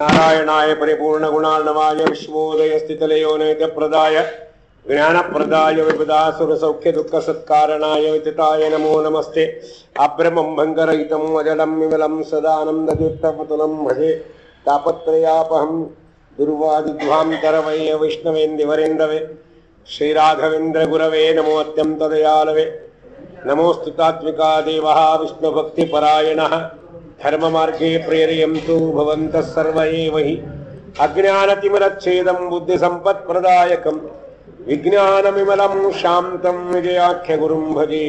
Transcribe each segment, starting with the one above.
नारायणाय परिपूर्णगुणार्णवाय विश्वोदयस्थितलयो नैत्यप्रदाय ज्ञानप्रदाय विपदासुरसौख्यदुःखसत्कारणाय विदिताय नमो नमस्ते अभ्रमं भङ्गरहितम् अजडं विमलं सदानन्दतीर्थपतुलं भजे तापत्रयापहं दुर्वादिध्वान्तरवय वैष्णवेन्दिवरेन्दवे श्रीराघवेन्द्रगुरवे नमो अत्यन्तदयालवे नमोऽस्तु तात्विका देवः विष्णुभक्तिपरायणः धर्ममार्गे प्रेरयन्तु भवन्तः सर्व एव हि अज्ञानतिमिरच्छेदं बुद्धिसम्पत्प्रदायकं विज्ञानविमलं शान्तं विजयाख्यगुरुं भजे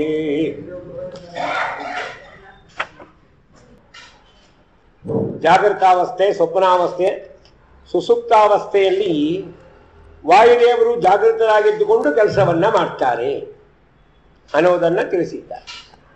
ಜಾಗೃತಾವಸ್ಥೆ ಸ್ವಪ್ನಾವಸ್ಥೆ ಸುಸುಪ್ತಾವಸ್ಥೆಯಲ್ಲಿ ವಾಯುದೇವರು ಜಾಗೃತರಾಗಿದ್ದುಕೊಂಡು ಕೆಲಸವನ್ನ ಮಾಡ್ತಾರೆ ಅನ್ನೋದನ್ನ ತಿಳಿಸಿದ್ದಾರೆ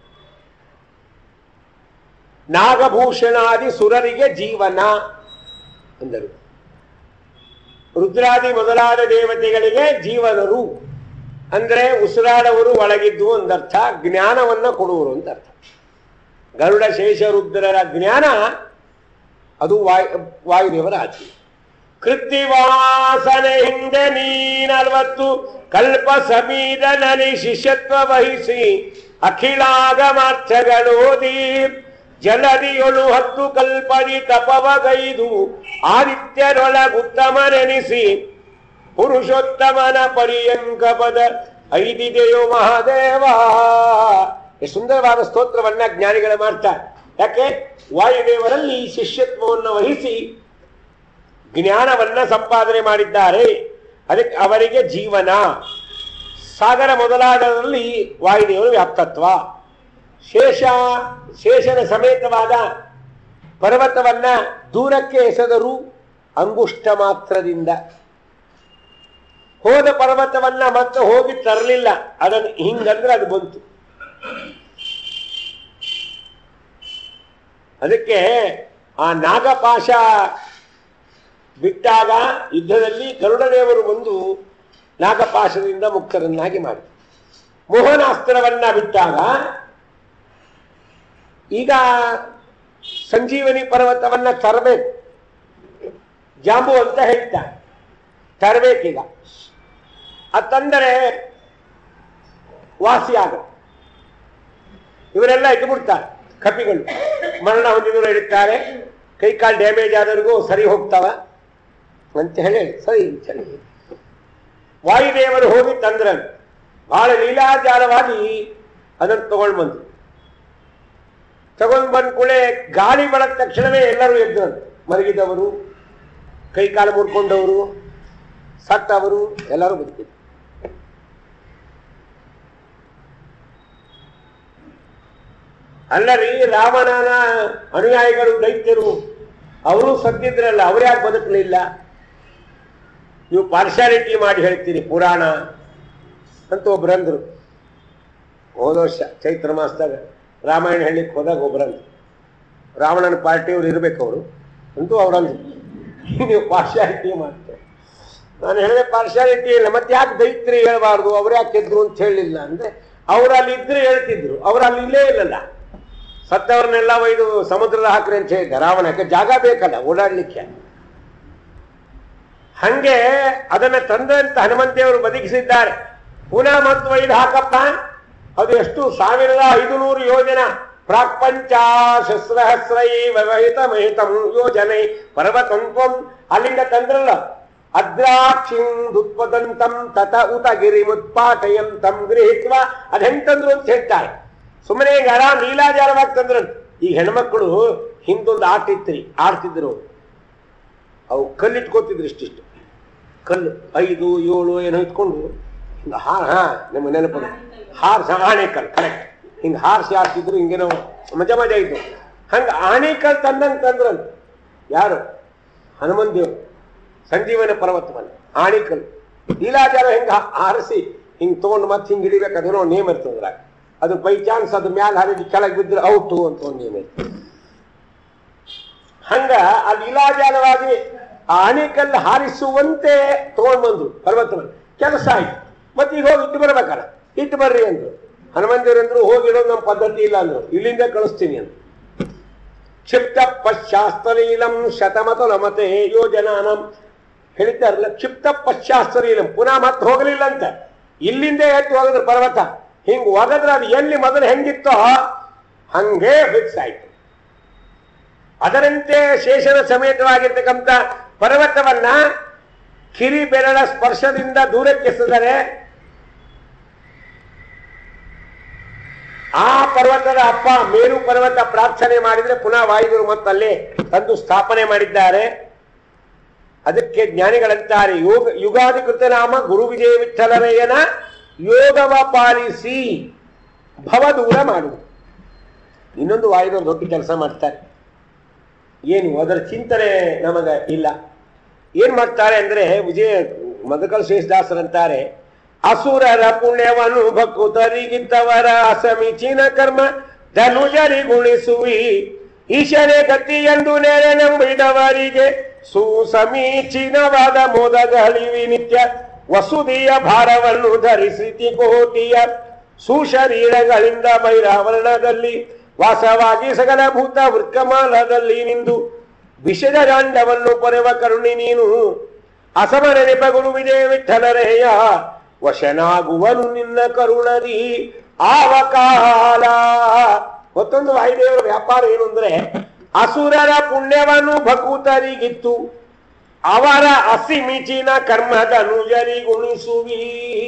ನಾಗಭೂಷಣಾದಿ ಸುರರಿಗೆ ಜೀವನ ಎಂದರು ರುದ್ರಾದಿ ಮೊದಲಾದ ದೇವತೆಗಳಿಗೆ ಜೀವನರು ಅಂದ್ರೆ ಉಸಿರಾಡವರು ಒಳಗಿದ್ದು ಒಂದರ್ಥ ಜ್ಞಾನವನ್ನ ಕೊಡುವರು ಅಂತ ಅರ್ಥ ಗರುಡ ಶೇಷ ರುದ್ರರ ಜ್ಞಾನ ಅದು ವಾಯು ವಾಯುದೇವರ ಆಜ್ಞೆ ಕೃತ್ತಿವಾಸನೆ ಹಿಂದೆ ನೀ ನಲವತ್ತು ಕಲ್ಪ ಸಮೀರನಲ್ಲಿ ಶಿಷ್ಯತ್ವ ವಹಿಸಿ ಅಖಿಲಾಗಮಾರ್ಥಗಳೋದಿ ಜಲದಿಯೊಳು ಹತ್ತು ಕಲ್ಪದಿ ತಪವಗೈದು ಆದಿತ್ಯರೊಳಗುತ್ತಮನೆನಿಸಿ ಪುರುಷೋತ್ತಮನ ಪರ್ಯಂಕ ಪದ ಐದಿದೆಯೋ ಮಹಾದೇವ ಎಷ್ಟು ಸುಂದರವಾದ ಸ್ತೋತ್ರವನ್ನ ಜ್ಞಾನಿಗಳು ಮಾಡ್ತಾರೆ ಯಾಕೆ ವಾಯುದೇವರಲ್ಲಿ ಶಿಷ್ಯತ್ವವನ್ನು ವಹಿಸಿ ಜ್ಞಾನವನ್ನ ಸಂಪಾದನೆ ಮಾಡಿದ್ದಾರೆ ಅದಕ್ಕೆ ಅವರಿಗೆ ಜೀವನ ಸಾಗರ ಮೊದಲಾದರಲ್ಲಿ ವಾಯುದೇವರು ವ್ಯಾಪ್ತತ್ವ ಶೇಷ ಶೇಷನ ಸಮೇತವಾದ ಪರ್ವತವನ್ನ ದೂರಕ್ಕೆ ಎಸೆದರು ಅಂಗುಷ್ಟ ಮಾತ್ರದಿಂದ ಹೋದ ಪರ್ವತವನ್ನ ಮತ್ತೆ ಹೋಗಿ ತರಲಿಲ್ಲ ಅದನ್ನು ಹಿಂಗಂದ್ರೆ ಅದು ಬಂತು ಅದಕ್ಕೆ ಆ ನಾಗಪಾಶ ಬಿಟ್ಟಾಗ ಯುದ್ಧದಲ್ಲಿ ಗರುಡದೇವರು ಬಂದು ನಾಗಪಾಶದಿಂದ ಮುಕ್ತರನ್ನಾಗಿ ಮಾಡಿ ಮೋಹನಾಸ್ತ್ರವನ್ನ ಬಿಟ್ಟಾಗ ಈಗ ಸಂಜೀವನಿ ಪರ್ವತವನ್ನ ತರಬೇಕು ಜಾಂಬು ಅಂತ ಹೇಳ್ತಾರೆ ತರಬೇಕೀಗ ಅದು ತಂದರೆ ವಾಸಿ ಆಗ ಇವರೆಲ್ಲ ಇಟ್ಬಿಡ್ತಾರೆ ಕಪಿಗಳು ಮರಣ ಹೊಂದಿದವರು ಇಡುತ್ತಾರೆ ಕೈ ಕಾಲು ಡ್ಯಾಮೇಜ್ ಆದವರಿಗೂ ಸರಿ ಹೋಗ್ತಾವ ಅಂತ ಹೇಳಿ ಸರಿ ಅಂತ ಹೇಳಿ ವಾಯುದೇವರು ಹೋಗಿ ತಂದ್ರ ಬಹಳ ಲೀಲಾಚಾರವಾಗಿ ಅದನ್ನು ತಗೊಂಡು ಬಂದ್ರು ತಗೊಂಡು ಬಂದ ಕೂಡಲೇ ಗಾಳಿ ಬೆಳೆದ ತಕ್ಷಣವೇ ಎಲ್ಲರೂ ಎದ್ರಂತೆ ಮಲಗಿದವರು ಕೈ ಕಾಲು ಮುರ್ಕೊಂಡವರು ಸತ್ತವರು ಎಲ್ಲರೂ ಬದುಕಿದ್ರು ಅಲ್ಲರಿ ರಾವಣನ ಅನುಯಾಯಿಗಳು ದೈತ್ಯರು ಅವರು ಸತ್ತಿದ್ರಲ್ಲ ಅವ್ರು ಯಾಕೆ ಬದುಕಲಿಲ್ಲ ನೀವು ಪಾರ್ಶಾಲಿಟಿ ಮಾಡಿ ಹೇಳ್ತೀರಿ ಪುರಾಣ ಅಂತ ಒಬ್ರಂದ್ರು ಹೋದ ವರ್ಷ ಚೈತ್ರ ಮಾಸದಾಗ ರಾಮಾಯಣ ಹೇಳಲಿಕ್ಕೆ ಹೋದಾಗ ಒಬ್ರಂದ್ರು ರಾವಣನ ಪಾರ್ಟಿಯವ್ರು ಇರ್ಬೇಕು ಅವರು ಅಂತೂ ಅವ್ರಂದ್ರು ನೀವು ಪಾರ್ಶಾಲಿಟಿ ಮಾಡ್ತಾರೆ ನಾನು ಹೇಳಿದೆ ಪಾರ್ಶಾಲಿಟಿ ಇಲ್ಲ ಮತ್ತೆ ಯಾಕೆ ದೈತ್ರಿ ಹೇಳಬಾರ್ದು ಅವ್ರು ಯಾಕೆ ಇದ್ರು ಅಂತ ಹೇಳಿಲ್ಲ ಅಂದ್ರೆ ಅವ್ರು ಅಲ್ಲಿ ಇದ್ರೆ ಹೇಳ್ತಿದ್ರು ಅವ್ರು ಅಲ್ಲಿ ಇಲ್ಲೇ ಇಲ್ಲಲ್ಲ ಸತ್ತವ್ರನ್ನೆಲ್ಲ ಒಯ್ದು ಸಮುದ್ರದ ಹಾಕ್ರಿ ಅಂತ ಹೇಳಿದ್ದ ರಾವಣಕ್ಕೆ ಜಾಗ ಬೇಕಲ್ಲ ಓಡಾಡ್ಲಿಕ್ಕೆ ಹಂಗೆ ಅದನ್ನ ತಂದಂತ ಹನುಮಂತೇವರು ಬದುಕಿಸಿದ್ದಾರೆ ಪುನಃ ಮತ್ತು ಒಯ್ದು ಹಾಕಪ್ಪ ಅದು ಎಷ್ಟು ಸಾವಿರದ ಐದುನೂರು ಯೋಜನ ಪ್ರಾಕ್ಪಂಚ ಶಸ್ತ್ರಹಸ್ರೈ ವ್ಯವಹಿತ ಮಹಿತಂ ಯೋಜನೆ ಪರ್ವತಂತ್ವಂ ಅಲ್ಲಿಂದ ತಂದ್ರಲ್ಲ ಅದ್ರಾಕ್ಷಿಂದುತ್ಪದಂತಂ ತತ ಉತ ಗಿರಿ ಮುತ್ಪಾಟಯಂತಂ ಗೃಹಿತ್ವ ಅದೆಂತಂದ್ರು ಅಂತ ಹೇಳ್ತಾರೆ ಸುಮ್ಮನೆ ಈಗ ಆರಾಮ್ ಲೀಲಾಚಾರವಾಗಿ ತಂದ್ರು ಈ ಹೆಣ್ಮಕ್ಳು ಹಿಂದೊಂದು ಆಟ ಇತ್ರಿ ಆಡ್ತಿದ್ರು ಅವು ಕಲ್ಲಿಟ್ಕೋತಿದ್ರು ಇಷ್ಟಿಷ್ಟು ಕಲ್ಲು ಐದು ಏಳು ಏನೋ ಇಟ್ಕೊಂಡು ಹಿಂಗ ಹಾರ ಹಾ ನಿಮ್ಮ ನೆನಪು ಹಾರ್ಸ ಆಣೆಕಲ್ ಕರೆಕ್ಟ್ ಹಿಂಗ ಹಾರ್ಸಿ ಆಡ್ತಿದ್ರು ಹಿಂಗೇನೋ ಮಜಾ ಮಜಾ ಇದ್ದು ಹಂಗ ಆಣೆಕಲ್ ತಂದಂಗ್ ತಂದ್ರಂತ ಯಾರು ಹನುಮನ್ ದೇವ್ರು ಸಂಜೀವನ ಪರ್ವತವನ್ನ ಆಣಿಕಲ್ ಲೀಲಾಚಾರ ಹೆಂಗ ಹಾರಿಸಿ ಹಿಂಗ್ ತಗೊಂಡು ಮತ್ತೆ ಹಿಂಗ್ ಹಿಡಿಬೇಕು ಅದೇನೋ ನೇಮ್ ಇರ್ತದ್ರ ಅದು ಬೈ ಚಾನ್ಸ್ ಅದು ಮ್ಯಾಲ ಹರಿದು ಕೆಳಗೆ ಬಿದ್ದರೆ ಔಟು ಅಂತ ಒಂದು ನೇಮ್ ಇರ್ತದೆ ಹಂಗ ಆ ಲೀಲಾಜಾಲವಾಗಿ ಆ ಅಣಿಕಲ್ಲು ಹಾರಿಸುವಂತೆ ತಗೊಂಡ್ ಬಂದ್ರು ಪರ್ವತವನ್ನು ಕೆಲಸ ಆಯ್ತು ಮತ್ತೆ ಈಗ ಹೋಗಿ ಇಟ್ಟು ಬರ್ಬೇಕಲ್ಲ ಇಟ್ಟು ಬರ್ರಿ ಅಂದ್ರು ಹನುಮಂತರಂದ್ರು ಹೋಗಿರೋದು ನಮ್ಮ ಪದ್ಧತಿ ಇಲ್ಲ ಅಂದ್ರು ಇಲ್ಲಿಂದ ಕಳಿಸ್ತೀನಿ ಅಂತ ಕ್ಷಿಪ್ತ ಪಶ್ಚಾಸ್ತಲೀಲಂ ಶತಮತುಲಮತೆ ಯೋಜನಾನಂ ಹೇಳ್ತಾರಲ್ಲ ಕ್ಷಿಪ್ತ ಪಶ್ಚಾಸ್ತಲೀಲಂ ಪುನಃ ಮತ್ತೆ ಹೋಗಲಿಲ್ಲ ಅಂತ ಇಲ್ಲಿಂದ ಎತ್ತು ಹೋಗಿದ್ರು ಪರ್ವತ ಹಿಂಗ್ ಒಗದ್ರೆ ಅದು ಎಲ್ಲಿ ಮೊದಲು ಹೆಂಗಿತ್ತೋ ಹಂಗೆ ಫಿಕ್ಸ್ ಆಯ್ತು ಅದರಂತೆ ಶೇಷನ ಸಮೇತವಾಗಿರ್ತಕ್ಕಂಥ ಪರ್ವತವನ್ನ ಕಿರಿ ಬೆರಳ ಸ್ಪರ್ಶದಿಂದ ದೂರಕ್ಕೆ ಎಸೆದರೆ ಆ ಪರ್ವತದ ಅಪ್ಪ ಮೇರು ಪರ್ವತ ಪ್ರಾರ್ಥನೆ ಮಾಡಿದ್ರೆ ಪುನಃ ವಾಯುಗುರು ಮತ್ತಲ್ಲೇ ತಂದು ಸ್ಥಾಪನೆ ಮಾಡಿದ್ದಾರೆ ಅದಕ್ಕೆ ಜ್ಞಾನಿಗಳಂತಾರೆ ಯೋಗ ಯುಗಾಧಿಕೃತ ನಾಮ ಗುರು ವಿಜಯ ವಿಠಲರಯ್ಯನ ಯೋಗವ ಪಾಲಿಸಿ ಭವ ದೂರ ಮಾಡುವುದು ಇನ್ನೊಂದು ವಾಯುಗಳು ದೊಡ್ಡ ಕೆಲಸ ಮಾಡ್ತಾರೆ ಏನು ಅದರ ಚಿಂತನೆ ನಮಗ ಇಲ್ಲ ಏನ್ ಮಾಡ್ತಾರೆ ಅಂದ್ರೆ ವಿಜಯ ಮದಕಲ್ ಶೇಷದಾಸರಂತಾರೆ ಅಸುರರ ಪುಣ್ಯವನ್ನು ಭಕುತರಿಗಿದ್ದವರ ಅಸಮೀಚೀನ ಕರ್ಮ ಧನುಜರಿ ಗುಣಿಸುವಿ ಈಶನೇ ಗತಿ ಎಂದು ನೆರೆ ನಂಬಿದವರಿಗೆ ಸುಸಮೀಚೀನವಾದ ಮೋದಗಳಿವಿ ನಿತ್ಯ ವಸುದಿಯ ಭಾರವನ್ನು ಧರಿಸಿ ಕೋಟಿಯ ಸುಶರೀರಗಳಿಂದ ಬೈರಾವರಣದಲ್ಲಿ ವಾಸವಾಗಿ ಸಕಲ ಭೂತ ವೃಕ್ಕಮಾಲದಲ್ಲಿ ನಿಂದು ವಿಷದ ದಾಂಡವನ್ನು ಪೊರೆವ ಕರುಣಿ ನೀನು ಅಸಮ ನೆನಪ ಗುರು ವಿಜಯ ವಿಠಲರೆಯ ವಶನಾಗುವನು ನಿನ್ನ ಕರುಣರಿ ಆವಕಾಲ ಮತ್ತೊಂದು ವಾಯುದೇವರ ವ್ಯಾಪಾರ ಏನು ಅಂದ್ರೆ ಅಸುರರ ಪುಣ್ಯವನ್ನು ಭಕೂತರಿಗಿತ್ತು ಅವರ ಅಸಿಮಿಚಿನ ಕರ್ಮದ ನುಜರಿ ಗುಣಿಸುವಿ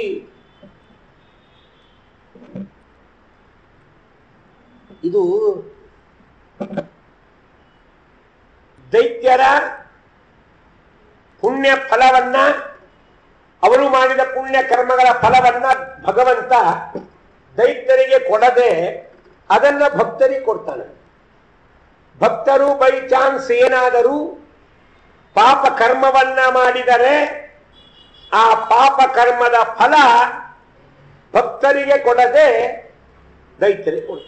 ಇದು ದೈತ್ಯರ ಪುಣ್ಯ ಫಲವನ್ನ ಅವರು ಮಾಡಿದ ಪುಣ್ಯ ಕರ್ಮಗಳ ಫಲವನ್ನ ಭಗವಂತ ದೈತ್ಯರಿಗೆ ಕೊಡದೆ ಅದನ್ನ ಭಕ್ತರಿಗೆ ಕೊಡ್ತಾನೆ ಭಕ್ತರು ಬೈ ಚಾನ್ಸ್ ಏನಾದರೂ ಪಾಪ ಕರ್ಮವನ್ನ ಮಾಡಿದರೆ ಆ ಪಾಪ ಕರ್ಮದ ಫಲ ಭಕ್ತರಿಗೆ ಕೊಡದೆ ದೈತ್ಯರಿಗೆ ಕೊಡ್ತಾರೆ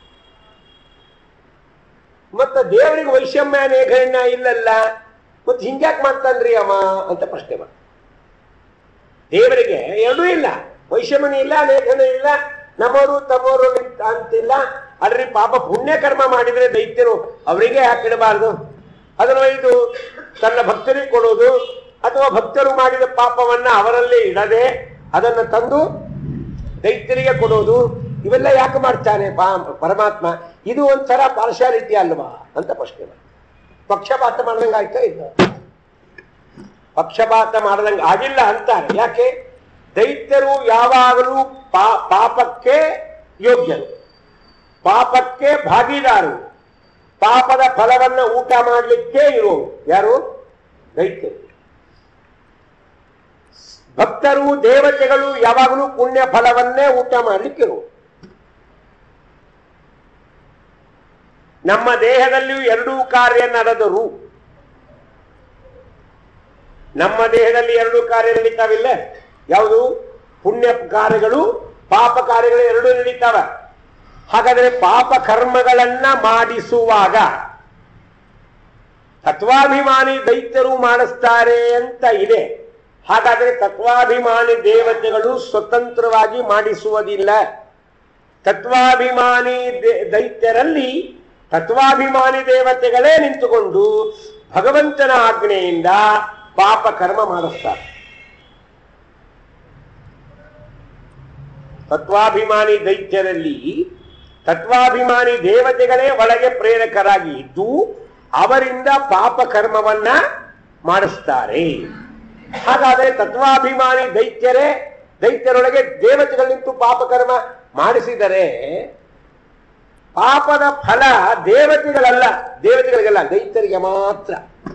ಮತ್ತೆ ದೇವರಿಗೆ ವೈಷಮ್ಯ ನೇಘಣ್ಯ ಇಲ್ಲಲ್ಲ ಮತ್ತೆ ಹಿಂಗ್ಯಾಕ್ ಮಾಡ್ತಾನ್ರಿ ಅಮ್ಮ ಅಂತ ಪ್ರಶ್ನೆ ಮಾಡ ದೇವರಿಗೆ ಎರಡೂ ಇಲ್ಲ ವೈಷಮ್ಯನೂ ಇಲ್ಲ ಲೇಖನ ಇಲ್ಲ ನಮ್ಮವರು ತಮ್ಮವರು ಅಂತ- ಅಂತಿಲ್ಲ ಅಲ್ರಿ ಪಾಪ ಪುಣ್ಯ ಕರ್ಮ ಮಾಡಿದ್ರೆ ದೈತ್ಯರು ಅವರಿಗೆ ಹಾಕಿಡಬಾರ್ದು ಅದನ್ನು ಇದು ತನ್ನ ಭಕ್ತರಿಗೆ ಕೊಡೋದು ಅಥವಾ ಭಕ್ತರು ಮಾಡಿದ ಪಾಪವನ್ನ ಅವರಲ್ಲಿ ಇಡದೆ ಅದನ್ನು ತಂದು ದೈತ್ಯರಿಗೆ ಕೊಡೋದು ಇವೆಲ್ಲ ಯಾಕೆ ಮಾಡ್ತಾನೆ ಪಾ- ಪರಮಾತ್ಮ ಇದು ಒಂಥರ ಪಾರ್ಶಾಲಿಟಿ ಅಲ್ವಾ ಅಂತ ಪ್ರಶ್ನೆ ಮಾಡಿ ಪಕ್ಷಪಾತ ಮಾಡ್ದಂಗೆ ಆಯ್ತಾ ಇಲ್ಲ ಪಕ್ಷಪಾತ ಮಾಡ್ದಂಗೆ ಆಗಿಲ್ಲ ಅಂತಾರೆ ಯಾಕೆ ದೈತ್ಯರು ಯಾವಾಗಲೂ ಪಾ ಪಾಪಕ್ಕೆ ಯೋಗ್ಯರು ಪಾಪಕ್ಕೆ ಭಾಗಿದಾರರು ಪಾಪದ ಫಲವನ್ನ ಊಟ ಮಾಡಲಿಕ್ಕೆ ಇರೋರು ಯಾರು ದೈತ್ಯರು ಭಕ್ತರು ದೇವತೆಗಳು ಯಾವಾಗಲೂ ಪುಣ್ಯ ಫಲವನ್ನೇ ಊಟ ಮಾಡಲಿಕ್ಕಿರು ನಮ್ಮ ದೇಹದಲ್ಲಿಯೂ ಎರಡೂ ಕಾರ್ಯ ನಡೆದರು ನಮ್ಮ ದೇಹದಲ್ಲಿ ಎರಡು ಕಾರ್ಯ ನಡೀತಾವಿಲ್ಲ ಯಾವುದು ಪುಣ್ಯ ಕಾರ್ಯಗಳು ಪಾಪ ಕಾರ್ಯಗಳು ಎರಡೂ ನಡೀತಾವ ಹಾಗಾದ್ರೆ ಪಾಪ ಕರ್ಮಗಳನ್ನ ಮಾಡಿಸುವಾಗ ತತ್ವಾಭಿಮಾನಿ ದೈತ್ಯರು ಮಾಡಿಸ್ತಾರೆ ಅಂತ ಇದೆ ಹಾಗಾದ್ರೆ ತತ್ವಾಭಿಮಾನಿ ದೇವತೆಗಳು ಸ್ವತಂತ್ರವಾಗಿ ಮಾಡಿಸುವುದಿಲ್ಲ ತತ್ವಾಭಿಮಾನಿ ದೇ- ದೈತ್ಯರಲ್ಲಿ ತತ್ವಾಭಿಮಾನಿ ದೇವತೆಗಳೇ ನಿಂತುಕೊಂಡು ಭಗವಂತನ ಆಜ್ಞೆಯಿಂದ ಪಾಪ ಕರ್ಮ ಮಾಡಿಸ್ತಾರೆ ತತ್ವಾಭಿಮಾನಿ ದೈತ್ಯರಲ್ಲಿ ತತ್ವಾಭಿಮಾನಿ ದೇವತೆಗಳೇ ಒಳಗೆ ಪ್ರೇರಕರಾಗಿ ಇದ್ದು ಅವರಿಂದ ಪಾಪ ಕರ್ಮವನ್ನ ಮಾಡಿಸ್ತಾರೆ ಹಾಗಾದರೆ ತತ್ವಾಭಿಮಾನಿ ದೈತ್ಯರೇ ದೈತ್ಯರೊಳಗೆ ದೇವತೆಗಳು ನಿಂತು ಪಾಪ ಕರ್ಮ ಮಾಡಿಸಿದರೆ ಪಾಪದ ಫಲ ದೇವತೆಗಳಲ್ಲ ದೇವತೆಗಳಿಗಲ್ಲ ದೈತ್ಯರಿಗೆ ಮಾತ್ರ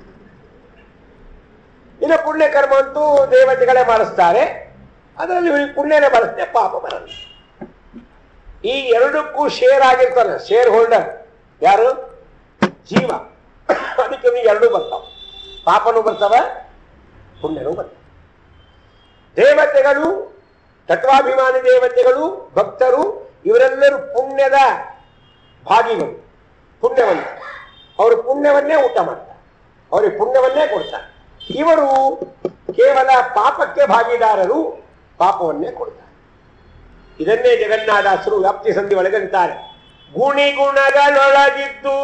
ಇನ್ನು ಪುಣ್ಯ ಕರ್ಮ ಅಂತೂ ದೇವತೆಗಳೇ ಮಾಡಿಸ್ತಾರೆ ಅದರಲ್ಲಿ ಇವರಿಗೆ ಪುಣ್ಯನೇ ಬರುತ್ತೆ ಪಾಪ ಬರಲ್ಲ ಈ ಎರಡಕ್ಕೂ ಶೇರ್ ಆಗಿರ್ತಾನೆ ಶೇರ್ ಹೋಲ್ಡರ್ ಯಾರು ಜೀವ ಅದಕ್ಕೆ ಇವ್ನಿಗೆ ಎರಡೂ ಬರ್ತಾವ ಪಾಪನೂ ಬರ್ತಾವ ಪುಣ್ಯನೂ ಬರ್ತಾವ ದೇವತೆಗಳು ತತ್ವಾಭಿಮಾನಿ ದೇವತೆಗಳು ಭಕ್ತರು ಇವರೆಲ್ಲರೂ ಪುಣ್ಯದ ಭಾಗಿಗಳು ಪುಣ್ಯವಂತ ಅವರು ಪುಣ್ಯವನ್ನೇ ಊಟ ಮಾಡ್ತಾರೆ ಅವರಿಗೆ ಪುಣ್ಯವನ್ನೇ ಕೊಡ್ತಾರೆ ಇವರು ಕೇವಲ ಪಾಪಕ್ಕೆ ಭಾಗಿದಾರರು ಪಾಪವನ್ನೇ ಕೊಡ್ತಾರೆ ಇದನ್ನೇ ಜಗನ್ನಾಥಾಸರು ವ್ಯಾಪ್ತಿ ಸಂಧಿ ಒಳಗಂತಾರೆ ಗುಣಿಗುಣಗಳೊಳಗಿದ್ದು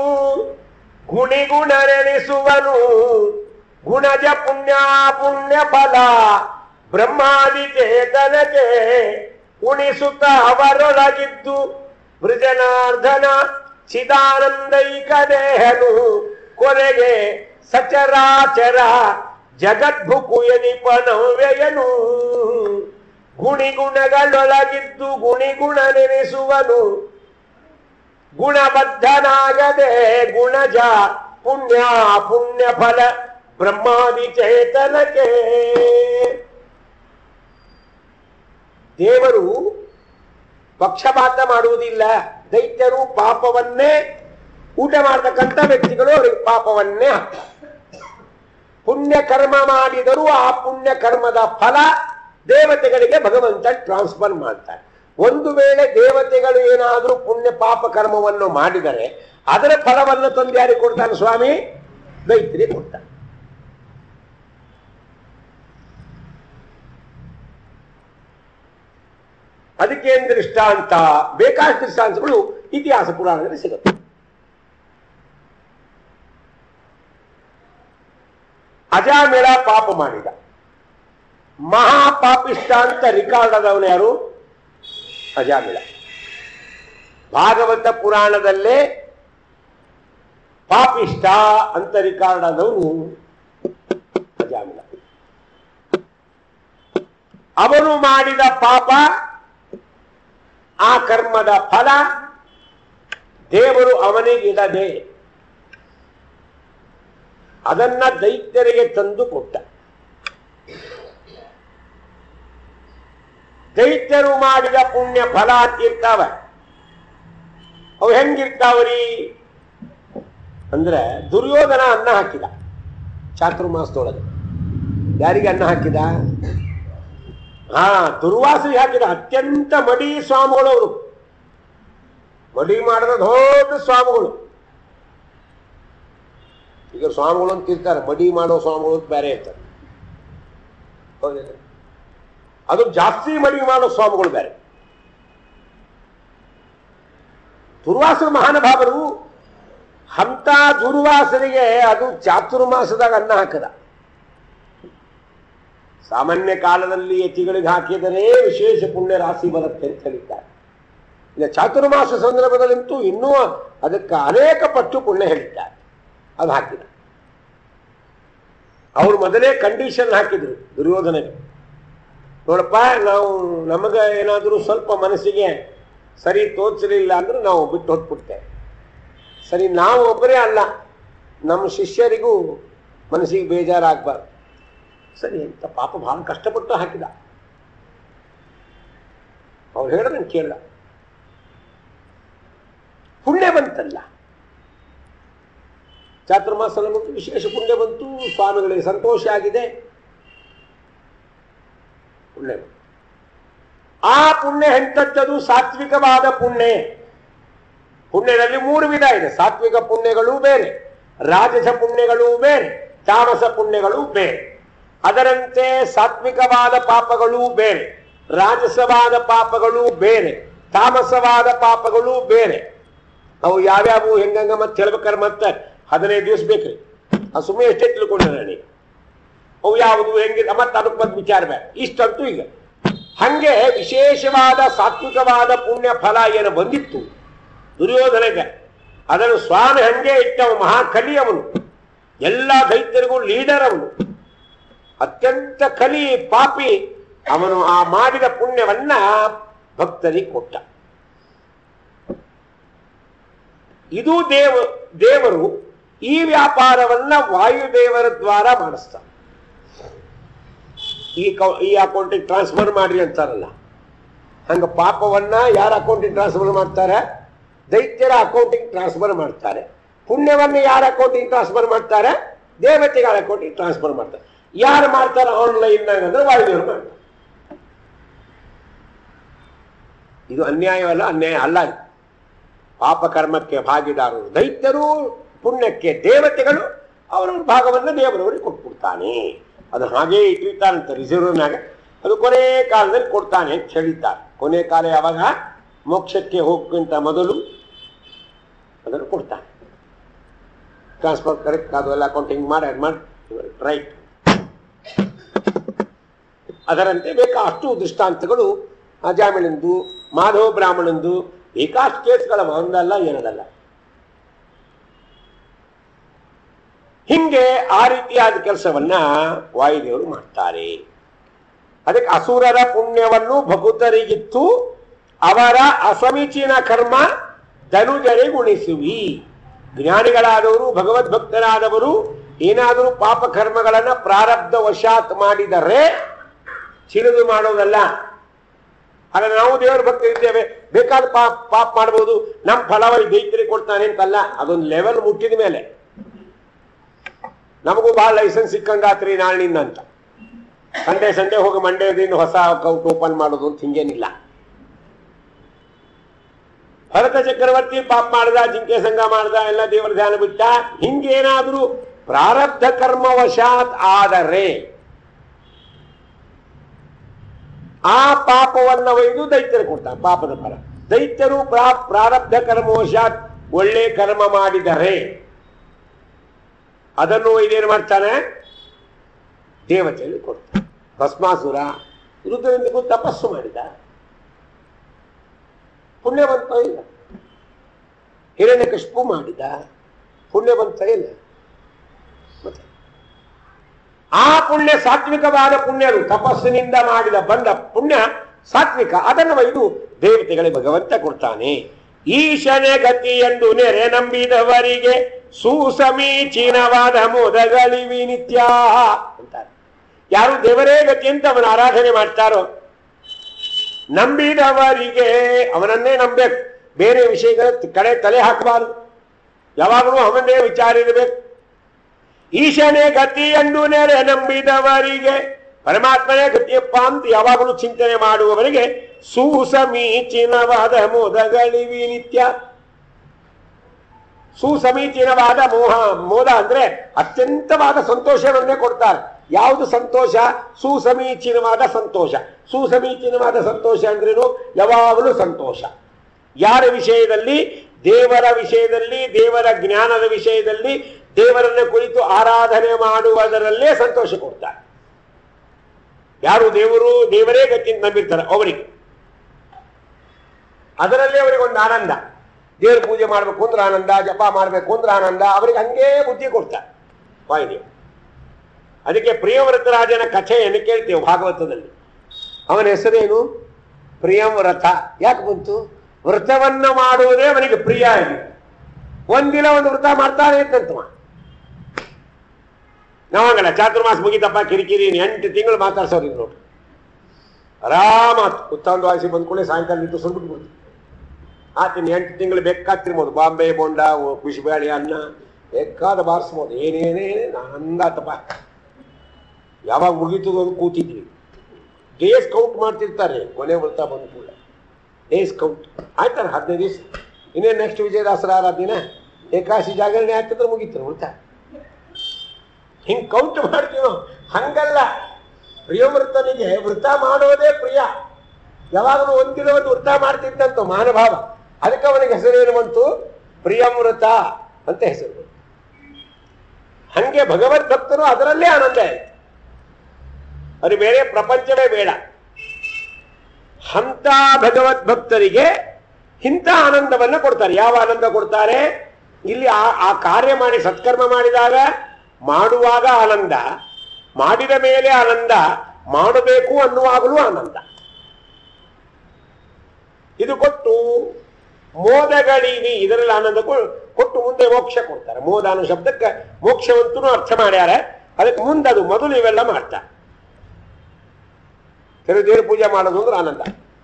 ಗುಣಿಗುಣರೆನಿಸುವನು ಗುಣಜ ಪುಣ್ಯ ಪುಣ್ಯ ಫಲ ಬ್ರಹ್ಮಾದಿ ಚೇತನಕ್ಕೆ ಉಣಿಸುತ್ತ ಅವರೊಳಗಿದ್ದು ವೃಜನಾರ್ಧನ ಚಿದಾನಂದೈಕ ದೇಹನು ಕೊನೆಗೆ ಸಚರಾಚರ ಜಗದ್ಭುಕುಯನಿಪನವ್ಯಯನು ಗುಣಿಗುಣಗಳೊಳಗಿದ್ದು ಗುಣಿಗುಣ ನೆನೆಸುವನು ಗುಣಬದ್ಧನಾಗದೆ ಗುಣಜ ಪುಣ್ಯ ಪುಣ್ಯ ಫಲ ಬ್ರಹ್ಮಾದಿ ಚೇತನಕ್ಕೆ ದೇವರು ಪಕ್ಷಪಾತ ಮಾಡುವುದಿಲ್ಲ ದೈತ್ಯರು ಪಾಪವನ್ನೇ ಊಟ ಮಾಡತಕ್ಕಂಥ ವ್ಯಕ್ತಿಗಳು ಅವರಿಗೆ ಪಾಪವನ್ನೇ ಹಾಕ್ತಾರೆ ಪುಣ್ಯ ಕರ್ಮ ಮಾಡಿದರೂ ಆ ಪುಣ್ಯ ಕರ್ಮದ ಫಲ ದೇವತೆಗಳಿಗೆ ಭಗವಂತ ಟ್ರಾನ್ಸ್ಫರ್ ಮಾಡ್ತಾರೆ ಒಂದು ವೇಳೆ ದೇವತೆಗಳು ಏನಾದರೂ ಪುಣ್ಯ ಪಾಪ ಕರ್ಮವನ್ನು ಮಾಡಿದರೆ ಅದರ ಫಲವನ್ನು ತಂದು ಯಾರಿಗೆ ಕೊಡ್ತಾನೆ ಸ್ವಾಮಿ ದೈತ್ಯರಿಗೆ ಕೊಡ್ತಾನೆ ಅದಕ್ಕೇನು ದೃಷ್ಟಾಂತ ಬೇಕಾದ ದೃಷ್ಟಾಂತಗಳು ಇತಿಹಾಸ ಪುರಾಣದಲ್ಲಿ ಸಿಗುತ್ತೆ ಅಜಾಮೇಳ ಪಾಪ ಮಾಡಿದ ಮಹಾಪಾಪಿಷ್ಟ ಅಂತ ರಿಕಾರ್ಡ್ ಆದವನು ಯಾರು ಅಜಾಮಿಳ ಭಾಗವತ ಪುರಾಣದಲ್ಲೇ ಪಾಪಿಷ್ಟ ಅಂತ ರಿಕಾರ್ಡ್ ಆದವನು ಅಜಾಮಿಳ ಅವನು ಮಾಡಿದ ಪಾಪ ಆ ಕರ್ಮದ ಫಲ ದೇವರು ಅವನಿಗಿಡದೆ ಅದನ್ನ ದೈತ್ಯರಿಗೆ ತಂದು ಕೊಟ್ಟ ದೈತ್ಯರು ಮಾಡಿದ ಪುಣ್ಯ ಫಲ ಇರ್ತಾವ ಅವು ಹೆಂಗಿರ್ತಾವ್ರಿ ಅಂದ್ರೆ ದುರ್ಯೋಧನ ಅನ್ನ ಹಾಕಿದ ಚಾತುರ್ಮಾಸದೊಳಗೆ ಯಾರಿಗೆ ಅನ್ನ ಹಾಕಿದ ಹಾ ದುರ್ವಾಸರಿಗೆ ಹಾಕಿದ ಅತ್ಯಂತ ಮಡಿ ಸ್ವಾಮಿಗಳು ಅವರು ಮಡಿ ಮಾಡಿದ ದೊಡ್ಡ ಸ್ವಾಮಿಗಳು ಈಗ ಸ್ವಾಮಿಗಳು ಅಂತ ಇರ್ತಾರೆ ಮಡಿ ಮಾಡೋ ಸ್ವಾಮಿಗಳು ಅಂತ ಬೇರೆ ಇರ್ತಾರೆ ಹೌದಿಲ್ಲ ಅದು ಜಾಸ್ತಿ ಮಡಿ ಮಾಡೋ ಸ್ವಾಮಿಗಳು ಬೇರೆ ದುರ್ವಾಸನ ಮಹಾನುಭಾವರು ಅಂತ ದುರ್ವಾಸನಿಗೆ ಅದು ಚಾತುರ್ಮಾಸದಾಗ ಅನ್ನ ಹಾಕದ ಸಾಮಾನ್ಯ ಕಾಲದಲ್ಲಿ ಯತಿಗಳಿಗೆ ಹಾಕಿದರೆ ವಿಶೇಷ ಪುಣ್ಯ ರಾಶಿ ಬರುತ್ತೆ ಅಂತ ಹೇಳಿದ್ದಾರೆ ಇಲ್ಲ ಚಾತುರ್ಮಾಸ ಸಂದರ್ಭದಲ್ಲಂತೂ ಇನ್ನೂ ಅದಕ್ಕೆ ಅನೇಕ ಪಟ್ಟು ಪುಣ್ಯ ಹೇಳಿದ್ದಾರೆ ಅದು ಹಾಕಿದ ಅವರು ಮೊದಲೇ ಕಂಡೀಷನ್ ಹಾಕಿದ್ರು ದುರ್ಯೋಧನಗೆ ನೋಡಪ್ಪ ನಾವು ನಮಗೆ ಏನಾದರೂ ಸ್ವಲ್ಪ ಮನಸ್ಸಿಗೆ ಸರಿ ತೋಚಲಿಲ್ಲ ಅಂದ್ರೆ ನಾವು ಬಿಟ್ಟು ಹೊತ್ಬಿಡ್ತೇವೆ ಸರಿ ನಾವು ಒಬ್ಬರೇ ಅಲ್ಲ ನಮ್ಮ ಶಿಷ್ಯರಿಗೂ ಮನಸ್ಸಿಗೆ ಬೇಜಾರಾಗಬಾರ್ದು ಸರಿ ಅಂತ ಪಾಪ ಬಹಳ ಕಷ್ಟಪಟ್ಟು ಹಾಕಿದ ಅವ್ರು ಹೇಳಿದ್ರೆ ಕೇಳ ಪುಣ್ಯ ಬಂತಲ್ಲ ಚಾತುರ್ಮಾಸ ಬಂತು ವಿಶೇಷ ಪುಣ್ಯ ಬಂತು ಸ್ವಾಮಿಗಳಿಗೆ ಸಂತೋಷ ಆಗಿದೆ ಪುಣ್ಯ ಬಂತು. ಆ ಪುಣ್ಯ ಎಂಥದ್ದದು ಸಾತ್ವಿಕವಾದ ಪುಣ್ಯ ಪುಣ್ಯದಲ್ಲಿ ಮೂರು ವಿಧ ಇದೆ ಸಾತ್ವಿಕ ಪುಣ್ಯಗಳು ಬೇರೆ ರಾಜಸ ಪುಣ್ಯಗಳು ಬೇರೆ ತಾಮಸ ಪುಣ್ಯಗಳು ಬೇರೆ ಅದರಂತೆ ಸಾತ್ವಿಕವಾದ ಪಾಪಗಳು ಬೇರೆ ರಾಜಸವಾದ ಪಾಪಗಳು ಬೇರೆ ತಾಮಸವಾದ ಪಾಪಗಳು ಬೇರೆ ಅವು ಯಾವ್ಯಾವು ಹೆಂಗಂಗ ಮತ್ತೆ ಹೇಳ್ಬೇಕಾರೆ ಮತ್ತೆ ಹದಿನೈದು ದಿವಸ ಬೇಕ್ರಿ ಅದು ಸುಮ್ಮನೆ ಎಷ್ಟೇ ತಿಳ್ಕೊಂಡ್ರೆ ನನಗೆ ಅವು ಯಾವುದು ಹೆಂಗಿದೆ ಮತ್ತೆ ಅದಕ್ಕೆ ಬಂದು ವಿಚಾರ ಬೇಡ ಇಷ್ಟಂತೂ ಈಗ ಹಂಗೆ ವಿಶೇಷವಾದ ಸಾತ್ವಿಕವಾದ ಪುಣ್ಯ ಫಲ ಏನು ಬಂದಿತ್ತು ದುರ್ಯೋಧನೆಗೆ ಅದನ್ನು ಸ್ವಾಮಿ ಹಂಗೆ ಇಟ್ಟವ ಮಹಾಕಲಿ ಅವನು ಎಲ್ಲ ದೈತ್ಯರಿಗೂ ಲೀಡರ್ ಅವನು ಅತ್ಯಂತ ಕಲಿ ಪಾಪಿ ಅವನು ಆ ಮಾಡಿದ ಪುಣ್ಯವನ್ನ ಭಕ್ತರಿಗೆ ಕೊಟ್ಟ ಇದು ದೇವ ದೇವರು ಈ ವ್ಯಾಪಾರವನ್ನ ವಾಯುದೇವರ ದ್ವಾರ ಮಾಡಿಸ್ತಾನೆ ಈ ಕೌ- ಈ ಅಕೌಂಟಿಗೆ ಟ್ರಾನ್ಸ್ಫರ್ ಮಾಡ್ರಿ ಅಂತಾರಲ್ಲ ಹಂಗ ಪಾಪವನ್ನ ಯಾರ ಅಕೌಂಟಿಗೆ ಟ್ರಾನ್ಸ್ಫರ್ ಮಾಡ್ತಾರೆ ದೈತ್ಯರ ಅಕೌಂಟಿಗೆ ಟ್ರಾನ್ಸ್ಫರ್ ಮಾಡ್ತಾರೆ ಪುಣ್ಯವನ್ನ ಯಾರ ಅಕೌಂಟಿಗೆ ಟ್ರಾನ್ಸ್ಫರ್ ಮಾಡ್ತಾರೆ ದೇವತೆಗಳ ಅಕೌಂಟಿಗೆ ಟ್ರಾನ್ಸ್ಫರ್ ಮಾಡ್ತಾರೆ ಯಾರು ಮಾಡ್ತಾರೆ ಆನ್ಲೈನ್ ಅಂದ್ರೆ ವಾಯುದೇವರು ಮಾಡ್ತಾರೆ ಇದು ಅನ್ಯಾಯವಲ್ಲ ಅನ್ಯಾಯ ಅಲ್ಲ ಇದು. ಪಾಪ ಕರ್ಮಕ್ಕೆ ಭಾಗಿದಾರರು ದೈತ್ಯರು ಪುಣ್ಯಕ್ಕೆ ದೇವತೆಗಳು ಅವರವ್ರ ಭಾಗವನ್ನು ದೇವರವರಿಗೆ ಕೊಟ್ಬಿಡ್ತಾನೆ ಅದು ಹಾಗೇ ಇಟ್ಟಿರ್ತಾರಂತೆ ರಿಸರ್ವ್ನಾಗ ಅದು ಕೊನೆ ಕಾಲದಲ್ಲಿ ಕೊಡ್ತಾನೆ ಅಂತ ಹೇಳಿದ್ದಾರೆ ಕೊನೆ ಕಾಲ ಯಾವಾಗ ಮೋಕ್ಷಕ್ಕೆ ಹೋಗಕ್ಕಿಂತ ಮೊದಲು ಅದನ್ನು ಕೊಡ್ತಾನೆ ಟ್ರಾನ್ಸ್ಫರ್ ಕರೆಕ್ಟ್ ಅದು ಎಲ್ಲ ಅಕೌಂಟಿಂಗ್ ಮಾಡಿ ಅದು ಮಾಡಿ ರೈಟ್ ಅದರಂತೆ ಬೇಕಾಷ್ಟು ದೃಷ್ಟಾಂತಗಳು ಅಜಾಮಿಳಂದು ಮಾಧವ ಬ್ರಾಹ್ಮಣಂದು ಬೇಕಾಷ್ಟು ಕೇಸ್ಗಳ ಒಂದಲ್ಲ ಎರಡಲ್ಲ ಹಿಂಗೆ ಆ ರೀತಿಯಾದ ಕೆಲಸವನ್ನ ವಾಯುದೇವರು ಮಾಡ್ತಾರೆ ಅದಕ್ಕೆ ಅಸುರರ ಪುಣ್ಯವನ್ನು ಭಕುತರಿಗಿತ್ತು ಅವರ ಅಸಮೀಚೀನ ಕರ್ಮ ಧನುಜರೆ ಗುಣಿಸುವಿ ಜ್ಞಾನಿಗಳಾದವರು ಭಗವದ್ಭಕ್ತರಾದವರು ಏನಾದರೂ ಪಾಪ ಕರ್ಮಗಳನ್ನ ಪ್ರಾರಬ್ಧ ವಶಾತ್ ಮಾಡಿದರೆ ಚಿರಿದು ಮಾಡೋದಲ್ಲ ಆಗ ನಾವು ದೇವರ ಭಕ್ತಿ ಇದ್ದೇವೆ ಬೇಕಾದ ಪಾಪ ಪಾಪ ಮಾಡ್ಬೋದು ನಮ್ಮ ಫಲವ ದೈತ್ಯರಿಗೆ ಕೊಡ್ತಾನೆ ಅಂತಲ್ಲ ಅದೊಂದು ಲೆವೆಲ್ ಮುಟ್ಟಿದ ಮೇಲೆ ನಮಗೂ ಬಹಳ ಲೈಸೆನ್ಸ್ ಸಿಕ್ಕಂಗಾತ್ರಿ ನಾಳಿನಿಂದ ಅಂತ ಸಂಡೇ ಸಂಡೇ ಹೋಗಿ ಮಂಡ್ಯದಿಂದ ಹೊಸ ಅಕೌಂಟ್ ಓಪನ್ ಮಾಡೋದು ಅಂತ ಹಿಂಗೇನಿಲ್ಲ ಭರತ ಚಕ್ರವರ್ತಿ ಪಾಪ ಮಾಡ್ದ ಜಿಂಕೆ ಸಂಘ ಮಾಡ್ದ ಎಲ್ಲ ದೇವರ ಧ್ಯಾನ ಬಿಟ್ಟ ಹಿಂಗೇನಾದ್ರೂ ಪ್ರಾರಬ್ಧ ಕರ್ಮವಶಾತ್ ಆದರೆ ಆ ಪಾಪವನ್ನ ಒಯ್ದು ದೈತ್ಯರು ಕೊಡ್ತಾರೆ ಪಾಪದ ಫಲ ದೈತ್ಯರು ಪ್ರಾ- ಪ್ರಾರಬ್ಧ ಕರ್ಮವಶಾತ್ ಒಳ್ಳೆ ಕರ್ಮ ಮಾಡಿದರೆ ಅದನ್ನು ಒಯ್ದೇನು ಮಾಡ್ತಾನೆ ದೇವತೆಯಲ್ಲಿ ಕೊಡ್ತಾನೆ ಭಸ್ಮಾಸುರ ರುದ್ರನಿಗೂ ತಪಸ್ಸು ಮಾಡಿದ ಪುಣ್ಯವಂತ ಇಲ್ಲ ಹಿರಣ್ಯಕಶಿಪು ಮಾಡಿದ ಪುಣ್ಯವಂತ ಇಲ್ಲ ಮತ್ತೆ ಆ ಪುಣ್ಯ ಸಾತ್ವಿಕವಾದ ಪುಣ್ಯರು ತಪಸ್ಸಿನಿಂದ ಮಾಡಿದ ಬಂದ ಪುಣ್ಯ ಸಾತ್ವಿಕ ಅದನ್ನು ಒಯ್ದು ದೇವತೆಗಳಿಗೆ ಭಗವಂತ ಕೊಡ್ತಾನೆ ಈಶನೆ ಗತಿ ಎಂದು ನೆರೆ ನಂಬಿದವರಿಗೆ ಸುಸಮೀಚೀನವಾದ ಮೋದಗಳಿವಿ ನಿತ್ಯ ಅಂತಾರೆ ಯಾರು ದೇವರೇ ಗತಿ ಅಂತ ಅವನ ಆರಾಧನೆ ಮಾಡ್ತಾರೋ ನಂಬಿದವರಿಗೆ ಅವನನ್ನೇ ನಂಬಬೇಕು ಬೇರೆ ವಿಷಯಗಳ ಕಡೆ ತಲೆ ಹಾಕಬಾರದು ಯಾವಾಗಲೂ ಅವನದೇ ವಿಚಾರ ಇರಬೇಕು ಈಶನೇ ಗತಿ ಎಂದು ನೆರೆ ನಂಬಿದವರಿಗೆ ಪರಮಾತ್ಮನೇ ಗತಿಯಪ್ಪ ಅಂತ ಯಾವಾಗಲೂ ಚಿಂತನೆ ಮಾಡುವವರಿಗೆ ಸುಸಮೀಚೀನವಾದ ಮೋದಗಳಿವಿ ನಿತ್ಯ ಸುಸಮೀಚೀನವಾದ ಮೋಹ ಮೋದ ಅಂದ್ರೆ ಅತ್ಯಂತವಾದ ಸಂತೋಷವನ್ನೇ ಕೊಡ್ತಾರೆ ಯಾವುದು ಸಂತೋಷ ಸುಸಮೀಚೀನವಾದ ಸಂತೋಷ ಸುಸಮೀಚೀನವಾದ ಸಂತೋಷ ಅಂದ್ರೇನು ಯಾವಾಗಲೂ ಸಂತೋಷ ಯಾರ ವಿಷಯದಲ್ಲಿ ದೇವರ ವಿಷಯದಲ್ಲಿ ದೇವರ ಜ್ಞಾನದ ವಿಷಯದಲ್ಲಿ ದೇವರನ್ನ ಕುರಿತು ಆರಾಧನೆ ಮಾಡುವುದರಲ್ಲೇ ಸಂತೋಷ ಕೊಡ್ತಾರೆ ಯಾರು ದೇವರು ದೇವರೇ ಗತಿ ಅಂತ ನಂಬಿರ್ತಾರೆ ಅವರಿಗೆ ಅದರಲ್ಲೇ ಅವರಿಗೆ ಒಂದು ಆನಂದ ದೇವ್ರ ಪೂಜೆ ಮಾಡಬೇಕು ಅಂದ್ರೆ ಆನಂದ ಜಪ ಮಾಡಬೇಕು ಅಂದ್ರೆ ಆನಂದ ಅವರಿಗೆ ಹಂಗೇ ಬುದ್ಧಿ ಕೊಡ್ತಾರೆ ವಾಯುದೇವ ಅದಕ್ಕೆ ಪ್ರಿಯವ್ರತರಾಜನ ಕಥೆಯನ್ನು ಕೇಳ್ತೇವೆ ಭಾಗವತದಲ್ಲಿ ಅವನ ಹೆಸರೇನು ಪ್ರಿಯವ್ರತ ಯಾಕೆ ಬಂತು ವ್ರತವನ್ನ ಮಾಡುವುದೇ ಅವನಿಗೆ ಪ್ರಿಯ ಆಗಿದೆ ಒಂದಿನ ಒಂದು ವ್ರತ ಮಾಡ್ತಾನೆ ಇದ್ದಂತವ ನಾವಾಗಲ್ಲ ಚಾತುರ್ಮಾಸ ಮುಗಿತಪ್ಪ ಕಿರಿಕಿರಿ ಇನ್ನು ಎಂಟು ತಿಂಗಳು ಮಾತಾಡ್ಸೋರು ಇದು ನೋಡ್ರಿ ಆರಾಮ ಉತ್ತಮ ವಾಸಿ ಬಂದ್ಕೊಳ್ಳಿ ಸಾಯಂಕಾಲ ನಿಂತು ಸುಲ್ಬಿಟ್ಟು ಬಿಡ್ತು ಆತಿನ ಎಂಟು ತಿಂಗಳು ಬೇಕಾಗ್ತಿರ್ಬೋದು ಬಾಂಬೆ ಬೋಂಡ ಕುಶಿಬೇಳೆ ಅನ್ನ ಬೇಕಾದ ಬಾರಿಸ್ಬೋದು ಏನೇನೇ ನಂದಾತಪ್ಪ ಯಾವಾಗ ಮುಗೀತದೋ ಅದು ಕೂತಿದ್ವಿ ಡೇಸ್ ಕೌಂಟ್ ಮಾಡ್ತಿರ್ತಾರೆ ಕೊನೆ ವ್ರತ ಬಂದ ಕೂಡ ಡೇಸ್ ಕೌಂಟ್ ಆಯ್ತಾರೆ ಹದಿನೈದು ದಿವಸ ಇನ್ನೇನು ನೆಕ್ಸ್ಟ್ ವಿಜಯದಾಸರ ಆರಾಧನೆ ಏಕಾಶಿ ಜಾಗರಣೆ ಆಗ್ತಿದ್ರೆ ಮುಗೀತಾರೆ ವ್ರತ ಹಿಂಗ್ ಕೌಂಟ್ ಮಾಡ್ತೀವಿ ನಾವು. ಹಂಗಲ್ಲ ಪ್ರಿಯವೃತನಿಗೆ ವೃತ ಮಾಡೋದೇ ಪ್ರಿಯ ಯಾವಾಗಲೂ ಒಂದಿನ ಒಂದು ವೃತ ಮಾಡ್ತಿದ್ದಂತ ಮಹಾನುಭಾವ ಅದಕ್ಕೆ ಅವನಿಗೆ ಹೆಸರೇನು ಬಂತು ಪ್ರಿಯಮೃತ ಅಂತ ಹೆಸರು ಬಂತು. ಹಂಗೆ ಭಗವದ್ ಭಕ್ತರು ಅದರಲ್ಲೇ ಆನಂದ ಆಯ್ತು ಅದು ಬೇರೆ ಪ್ರಪಂಚವೇ ಬೇಡ ಅಂತ ಭಗವದ್ ಭಕ್ತರಿಗೆ ಇಂಥ ಆನಂದವನ್ನ ಕೊಡ್ತಾರೆ ಯಾವ ಆನಂದ ಕೊಡ್ತಾರೆ ಇಲ್ಲಿ ಆ ಆ ಕಾರ್ಯ ಮಾಡಿ ಸತ್ಕರ್ಮ ಮಾಡಿದಾಗ ಮಾಡುವಾಗ ಆನಂದ ಮಾಡಿದ ಮೇಲೆ ಆನಂದ ಮಾಡಬೇಕು ಅನ್ನುವಾಗಲೂ ಆನಂದ ಇದು ಕೊಟ್ಟು ಮೋದಗಳಿವಿ ಇದರಲ್ಲಿ ಆನಂದ ಕೊ- ಕೊಟ್ಟು ಮುಂದೆ ಮೋಕ್ಷ ಕೊಡ್ತಾರೆ ಮೋದ ಅನ್ನೋ ಶಬ್ದಕ್ಕೆ ಮೋಕ್ಷವಂತೂ ಅರ್ಥ ಮಾಡ್ಯಾರ ಅದಕ್ಕೆ ಮುಂದೆ ಅದು ಮೊದಲು ಇವೆಲ್ಲ ಮಾಡ್ತಾರೆ ಕೆಲವು ದೇವ್ರ ಪೂಜೆ ಮಾಡೋದು ಅಂದ್ರೆ ಆನಂದ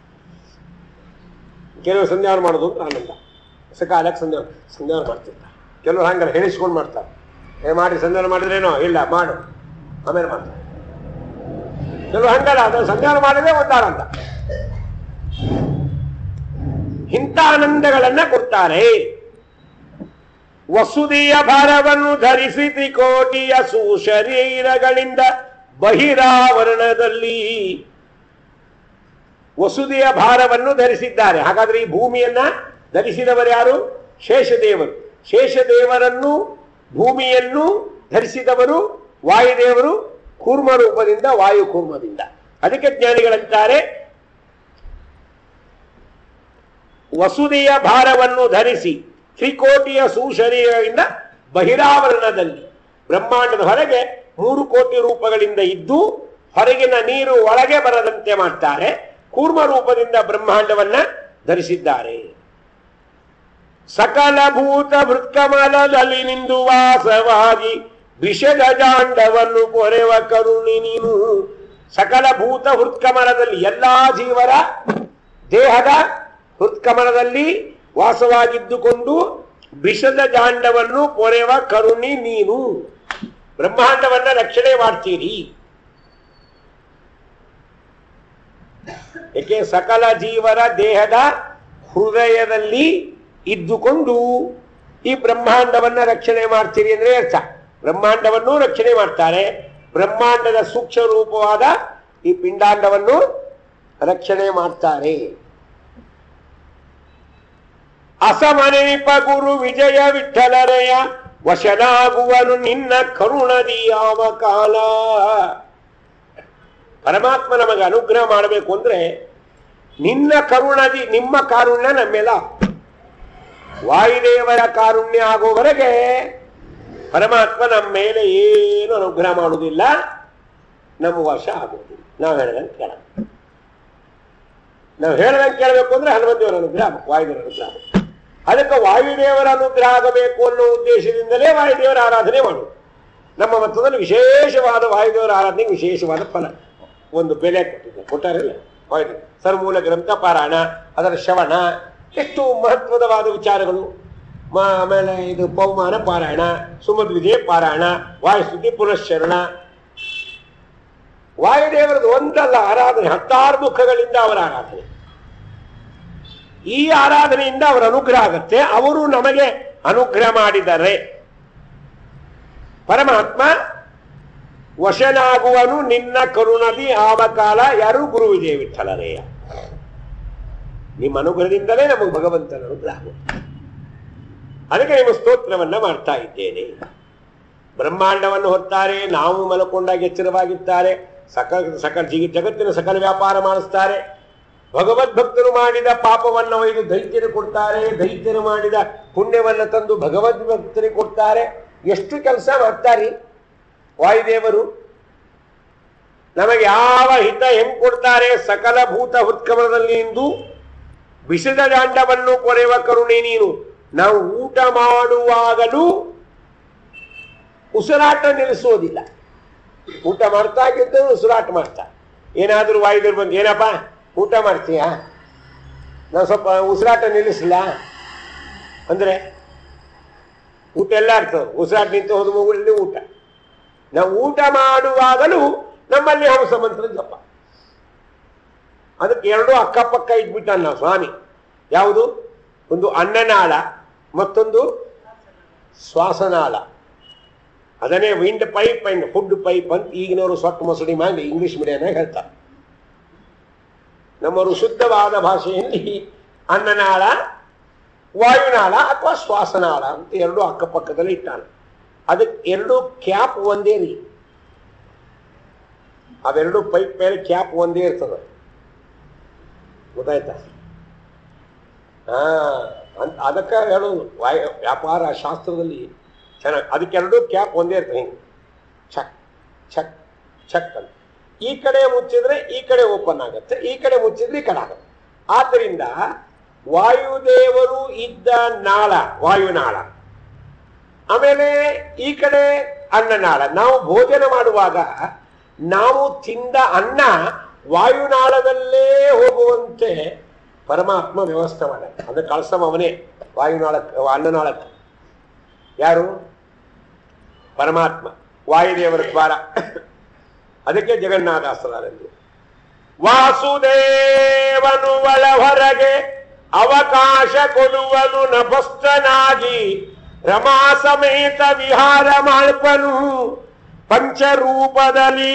ಕೆಲವು ಸಂಧ್ಯಾನ ಮಾಡೋದು ಅಂದ್ರೆ ಆನಂದ ಸಕಾಲಕ್ಕೆ ಸಂಧ್ಯಾ ಸಂಧ್ಯಾನ ಮಾಡ್ತಿರ್ತಾರೆ ಕೆಲವರು ಹಂಗಲ್ಲ ಹೇಳಿಸ್ಕೊಂಡು ಮಾಡ್ತಾರೆ ಏ ಮಾಡಿ ಸಂಧ್ಯಾನ ಮಾಡಿದ್ರೇನೋ ಇಲ್ಲ ಮಾಡು ಆಮೇಲೆ ಮಾಡ್ತಾರೆ ಕೆಲವು ಹಂಗಲ್ಲ ಅದು ಸಂಧ್ಯಾನ ಮಾಡಿದ್ರೆ ಒಂದು ಆನಂದ ಇಂಥ ಆನಂದಗಳನ್ನ ಕೊಡ್ತಾರೆ ವಸುದಿಯ ಭಾರವನ್ನು ಧರಿಸಿ ತ್ರಿಕೋಟಿಯ ಸುಶರೀರಗಳಿಂದ ಬಹಿರಾವರಣದಲ್ಲಿ ವಸುದಿಯ ಭಾರವನ್ನು ಧರಿಸಿದ್ದಾರೆ ಹಾಗಾದ್ರೆ ಈ ಭೂಮಿಯನ್ನ ಧರಿಸಿದವರು ಯಾರು ಶೇಷದೇವರು ಶೇಷದೇವರನ್ನು ಭೂಮಿಯನ್ನು ಧರಿಸಿದವರು ವಾಯುದೇವರು ಕೂರ್ಮ ರೂಪದಿಂದ ವಾಯು ಕೂರ್ಮದಿಂದ ಅದಕ್ಕೆ ಜ್ಞಾನಿಗಳಂತಾರೆ ವಸುದೆಯ ಭಾರವನ್ನು ಧರಿಸಿ ತ್ರಿಕೋಟಿಯ ಸುಶರೀರದಿಂದ ಬಹಿರಾವರಣದಲ್ಲಿ ಬ್ರಹ್ಮಾಂಡದ ಹೊರಗೆ ಮೂರು ಕೋಟಿ ರೂಪಗಳಿಂದ ಇದ್ದು ಹೊರಗಿನ ನೀರು ಒಳಗೆ ಬರದಂತೆ ಮಾಡ್ತಾರೆ ಕೂರ್ಮ ರೂಪದಿಂದ ಬ್ರಹ್ಮಾಂಡವನ್ನ ಧರಿಸಿದ್ದಾರೆ ಸಕಲ ಭೂತ ಭೃತ್ಕಮಲದಲ್ಲಿ ನಿಂದು ವಾಸವಾಗಿ ವಿಷದ ಜಾಂಡವನ್ನು ಕೊರೆವ ಕರುಣಿ ನೀನು ಸಕಲ ಭೂತ ಹೃತ್ಕಮಲದಲ್ಲಿ ಎಲ್ಲಾ ಜೀವರ ದೇಹದ ಹೃತ್ಕಮಲದಲ್ಲಿ ವಾಸವಾಗಿದ್ದುಕೊಂಡು ವಿಷದ ಜಾಂಡವನ್ನು ಪೊರೆವ ಕರುಣಿ ನೀನು ಬ್ರಹ್ಮಾಂಡವನ್ನ ರಕ್ಷಣೆ ಮಾಡ್ತೀರಿ ಏಕೆ ಸಕಲ ಜೀವರ ದೇಹದ ಹೃದಯದಲ್ಲಿ ಇದ್ದುಕೊಂಡು ಈ ಬ್ರಹ್ಮಾಂಡವನ್ನ ರಕ್ಷಣೆ ಮಾಡ್ತೀರಿ ಅಂದ್ರೆ ಅರ್ಥ ಬ್ರಹ್ಮಾಂಡವನ್ನು ರಕ್ಷಣೆ ಮಾಡ್ತಾರೆ ಬ್ರಹ್ಮಾಂಡದ ಸೂಕ್ಷ್ಮ ರೂಪವಾದ ಈ ಪಿಂಡಾಂಡವನ್ನು ರಕ್ಷಣೆ ಮಾಡ್ತಾರೆ ಅಸಮನೆಪ ಗುರು ವಿಜಯ ವಿಠಲರೆಯ ವಶನಾಗುವನು ನಿನ್ನ ಕರುಣದಿ ಯಾವ ಕಾಲ ಪರಮಾತ್ಮ ನಮಗೆ ಅನುಗ್ರಹ ಮಾಡಬೇಕು ಅಂದ್ರೆ ನಿನ್ನ ಕರುಣದಿ ನಿಮ್ಮ ಕಾರುಣ್ಯ ನಮ್ಮೆಲ್ಲ ವಾಯುದೇವರ ಕಾರುಣ್ಯ ಆಗುವವರೆಗೆ ಪರಮಾತ್ಮ ನಮ್ಮ ಮೇಲೆ ಏನು ಅನುಗ್ರಹ ಮಾಡುವುದಿಲ್ಲ ನಮ್ಮ ವಶ ಆಗುವುದಿಲ್ಲ ನಾವು ಹೇಳ್ದಂಗೆ ಕೇಳ ನಾವು ಹೇಳ್ದಂಗೆ ಕೇಳಬೇಕು ಅಂದ್ರೆ ಹನುಮಂತೇವರ ಅನುಗ್ರಹ ಆಗ್ಬೇಕು, ವಾಯುದೇವರ ಅನುಗ್ರಹ ಆಗ್ಬೇಕು. ಅದಕ್ಕೆ ವಾಯುದೇವರ ಅನುಗ್ರಹ ಆಗಬೇಕು ಅನ್ನೋ ಉದ್ದೇಶದಿಂದಲೇ ವಾಯುದೇವರ ಆರಾಧನೆ ಮಾಡುದು ನಮ್ಮ ಮತದಲ್ಲಿ ವಿಶೇಷವಾದ ವಾಯುದೇವರ ಆರಾಧನೆಗೆ ವಿಶೇಷವಾದ ಫಲ ಒಂದು ಬೆಲೆ ಕೊಟ್ಟಿದ್ದೆ ಕೊಟ್ಟಾರಿಲ್ಲ ವಾಯುದೇವ ಸರ್ಮೂಲ ಗ್ರಂಥ ಪಾರಾಯಣ ಅದರ ಶ್ರವಣ ಎಷ್ಟು ಮಹತ್ವದವಾದ ವಿಚಾರಗಳು ಮ- ಆಮೇಲೆ ಇದು ಪೌಮಾನ ಪಾರಾಯಣ ಸುಮಧ್ವಿಜಯ ಪಾರಾಯಣ ವಾಯುಸ್ತುತಿ ಪುನಶ್ಚರಣ ವಾಯುದೇವರದ್ದು ಒಂದಲ್ಲ ಆರಾಧನೆ ಹತ್ತಾರು ಮುಖಗಳಿಂದ ಅವರ ಆರಾಧನೆ ಈ ಆರಾಧನೆಯಿಂದ ಅವರ ಅನುಗ್ರಹ ಆಗತ್ತೆ ಅವರು ನಮಗೆ ಅನುಗ್ರಹ ಮಾಡಿದರೆ ಪರಮಾತ್ಮ ವಶನಾಗುವನು ನಿನ್ನ ಕರುಣದಿ ಆವ ಕಾಲ ಯಾರು ಗುರು ವಿಜಯ ವಿಠಲರೇಯ ನಿಮ್ಮ ಅನುಗ್ರಹದಿಂದಲೇ ನಮಗೆ ಭಗವಂತನ ಅನುಗ್ರಹ ಆಗುತ್ತೆ. ಅದಕ್ಕೆ ನಿಮ್ಮ ಸ್ತೋತ್ರವನ್ನ ಮಾಡ್ತಾ ಇದ್ದೇನೆ ಬ್ರಹ್ಮಾಂಡವನ್ನು ಹೊತ್ತಾರೆ ನಾವು ಮಲಕೊಂಡಾಗ ಎಚ್ಚರವಾಗಿದ್ದಾರೆ ಸಕಲ ಸಕಲ ಜಗ- ಜಗತ್ತಿನ ಸಕಲ ವ್ಯಾಪಾರ ಮಾಡಿಸ್ತಾರೆ ಭಗವದ್ಭಕ್ತರು ಮಾಡಿದ ಪಾಪವನ್ನು ಒಯ್ದು ದೈತ್ಯರು ಕೊಡ್ತಾರೆ ದೈತ್ಯರು ಮಾಡಿದ ಪುಣ್ಯವನ್ನು ತಂದು ಭಗವದ್ಭಕ್ತರಿಗೆ ಕೊಡ್ತಾರೆ ಎಷ್ಟು ಕೆಲಸ ಮಾಡ್ತಾರೆ ವಾಯುದೇವರು ನಮಗೆ ಯಾವ ಹಿತ ಹೆಂಗ್ ಕೊಡ್ತಾರೆ ಸಕಲ ಭೂತ ಹುತ್ಕಮಲದಲ್ಲಿ ಇಂದು ವಿಷದ ದಾಂಡವನ್ನು ಕೊರೆಯುವ ಕರುಣೆ ನೀನು ನಾವು ಊಟ ಮಾಡುವಾಗಲೂ ಉಸಿರಾಟ ನಿಲ್ಲಿಸೋದಿಲ್ಲ ಊಟ ಮಾಡ್ತಾ ಇದ್ದು ಉಸಿರಾಟ ಮಾಡ್ತಾ ಏನಾದ್ರೂ ವಾಯುದೇವ್ರು ಬಂದು ಏನಪ್ಪ ಊಟ ಮಾಡ್ತೀಯಾ ನಾವು ಸ್ವಲ್ಪ ಉಸಿರಾಟ ನಿಲ್ಲಿಸಲ್ಲ ಅಂದ್ರೆ ಊಟ ಎಲ್ಲ ಆಗ್ತದೆ ಉಸಿರಾಟ ನಿಂತು ಹೋದ ಮಗುವಲ್ಲಿ ಊಟ ನಾವು ಊಟ ಮಾಡುವಾಗಲೂ ನಮ್ಮಲ್ಲಿ ಹಂಸ ಮಂತ್ರ ಜಪ ಅದಕ್ಕೆ ಎರಡು ಅಕ್ಕಪಕ್ಕ ಇಟ್ಬಿಟ್ಟ ನಾವು ಸ್ವಾಮಿ ಯಾವುದು ಒಂದು ಅನ್ನನಾಳ ಮತ್ತೊಂದು ಶ್ವಾಸನಾಳ ಅದನ್ನೇ wind pipe and food pipe ಅಂತ ಈಗಿನವರು ಸೊಟ್ಟು ಮೊಸಡಿ ಮಾಡಿ ಇಂಗ್ಲಿಷ್ ಮೀಡಿಯಂನಾಗ ಹೇಳ್ತಾರೆ ನಮ್ಮವರು ಶುದ್ಧವಾದ ಭಾಷೆಯಲ್ಲಿ ಅನ್ನನಾಳ ವಾಯುನಾಳ ಅಥವಾ ಶ್ವಾಸನಾಳ ಅಂತ ಎರಡು ಅಕ್ಕಪಕ್ಕದಲ್ಲಿ ಇಟ್ಟಾನ ಅದಕ್ಕೆ ಎರಡು ಕ್ಯಾಪ್ ಒಂದೇ ರೀ ಅವೆರಡು ಪೈಪ್ ಮೇಲೆ ಕ್ಯಾಪ್ ಒಂದೇ ಇರ್ತದೆ ಗೊತ್ತಾಯ್ತಾ ಹಾ ಅಂತ ಅದಕ್ಕೆ ಹೇಳೋದು ವಾಯ ವ್ಯಾಪಾರ ಶಾಸ್ತ್ರದಲ್ಲಿ ಚೆನ್ನಾಗಿ ಅದಕ್ಕೆರಡು ಕ್ಯಾಪ್ ಒಂದೇ ಇರ್ತದೆ ಹಿಂಗೆ ಚಕ್ ಚಕ್ ಚಕ್ ಅಂತ ಈ ಕಡೆ ಮುಚ್ಚಿದ್ರೆ ಈ ಕಡೆ ಓಪನ್ ಆಗುತ್ತೆ ಈ ಕಡೆ ಮುಚ್ಚಿದ್ರೆ ಈ ಕಡೆ ಆಗುತ್ತೆ ಆದ್ದರಿಂದ ವಾಯುದೇವರು ಇದ್ದ ನಾಳ ವಾಯುನಾಳ ಆಮೇಲೆ ಈ ಕಡೆ ಅನ್ನನಾಳ ನಾವು ಭೋಜನ ಮಾಡುವಾಗ ನಾವು ತಿಂದ ಅನ್ನ ವಾಯುನಾಳದಲ್ಲೇ ಹೋಗುವಂತೆ ಪರಮಾತ್ಮ ವ್ಯವಸ್ಥೆ ಮಾಡ ಅಂದ್ರೆ ಕಳ್ಸಮ ಅವನೇ ವಾಯುನಾಳಕ್ಕೆ ಅನ್ನನಾಳಕ್ಕೆ ಯಾರು ಪರಮಾತ್ಮ ವಾಯುದೇವರ ದ್ವಾರ ಅದಕ್ಕೆ ಜಗನ್ನಾಥಾಸ್ತ್ರದಲ್ಲಿ ವಾಸುದೇವನು ಒಳ ಹೊರಗೆ ಅವಕಾಶ ಕೊಡುವನು ನಭಸ್ತನಾಗಿ ರಮಾ ಸಮೇತ ವಿಹಾರ ಮಾಡ್ಪನು ಪಂಚರೂಪದಲ್ಲಿ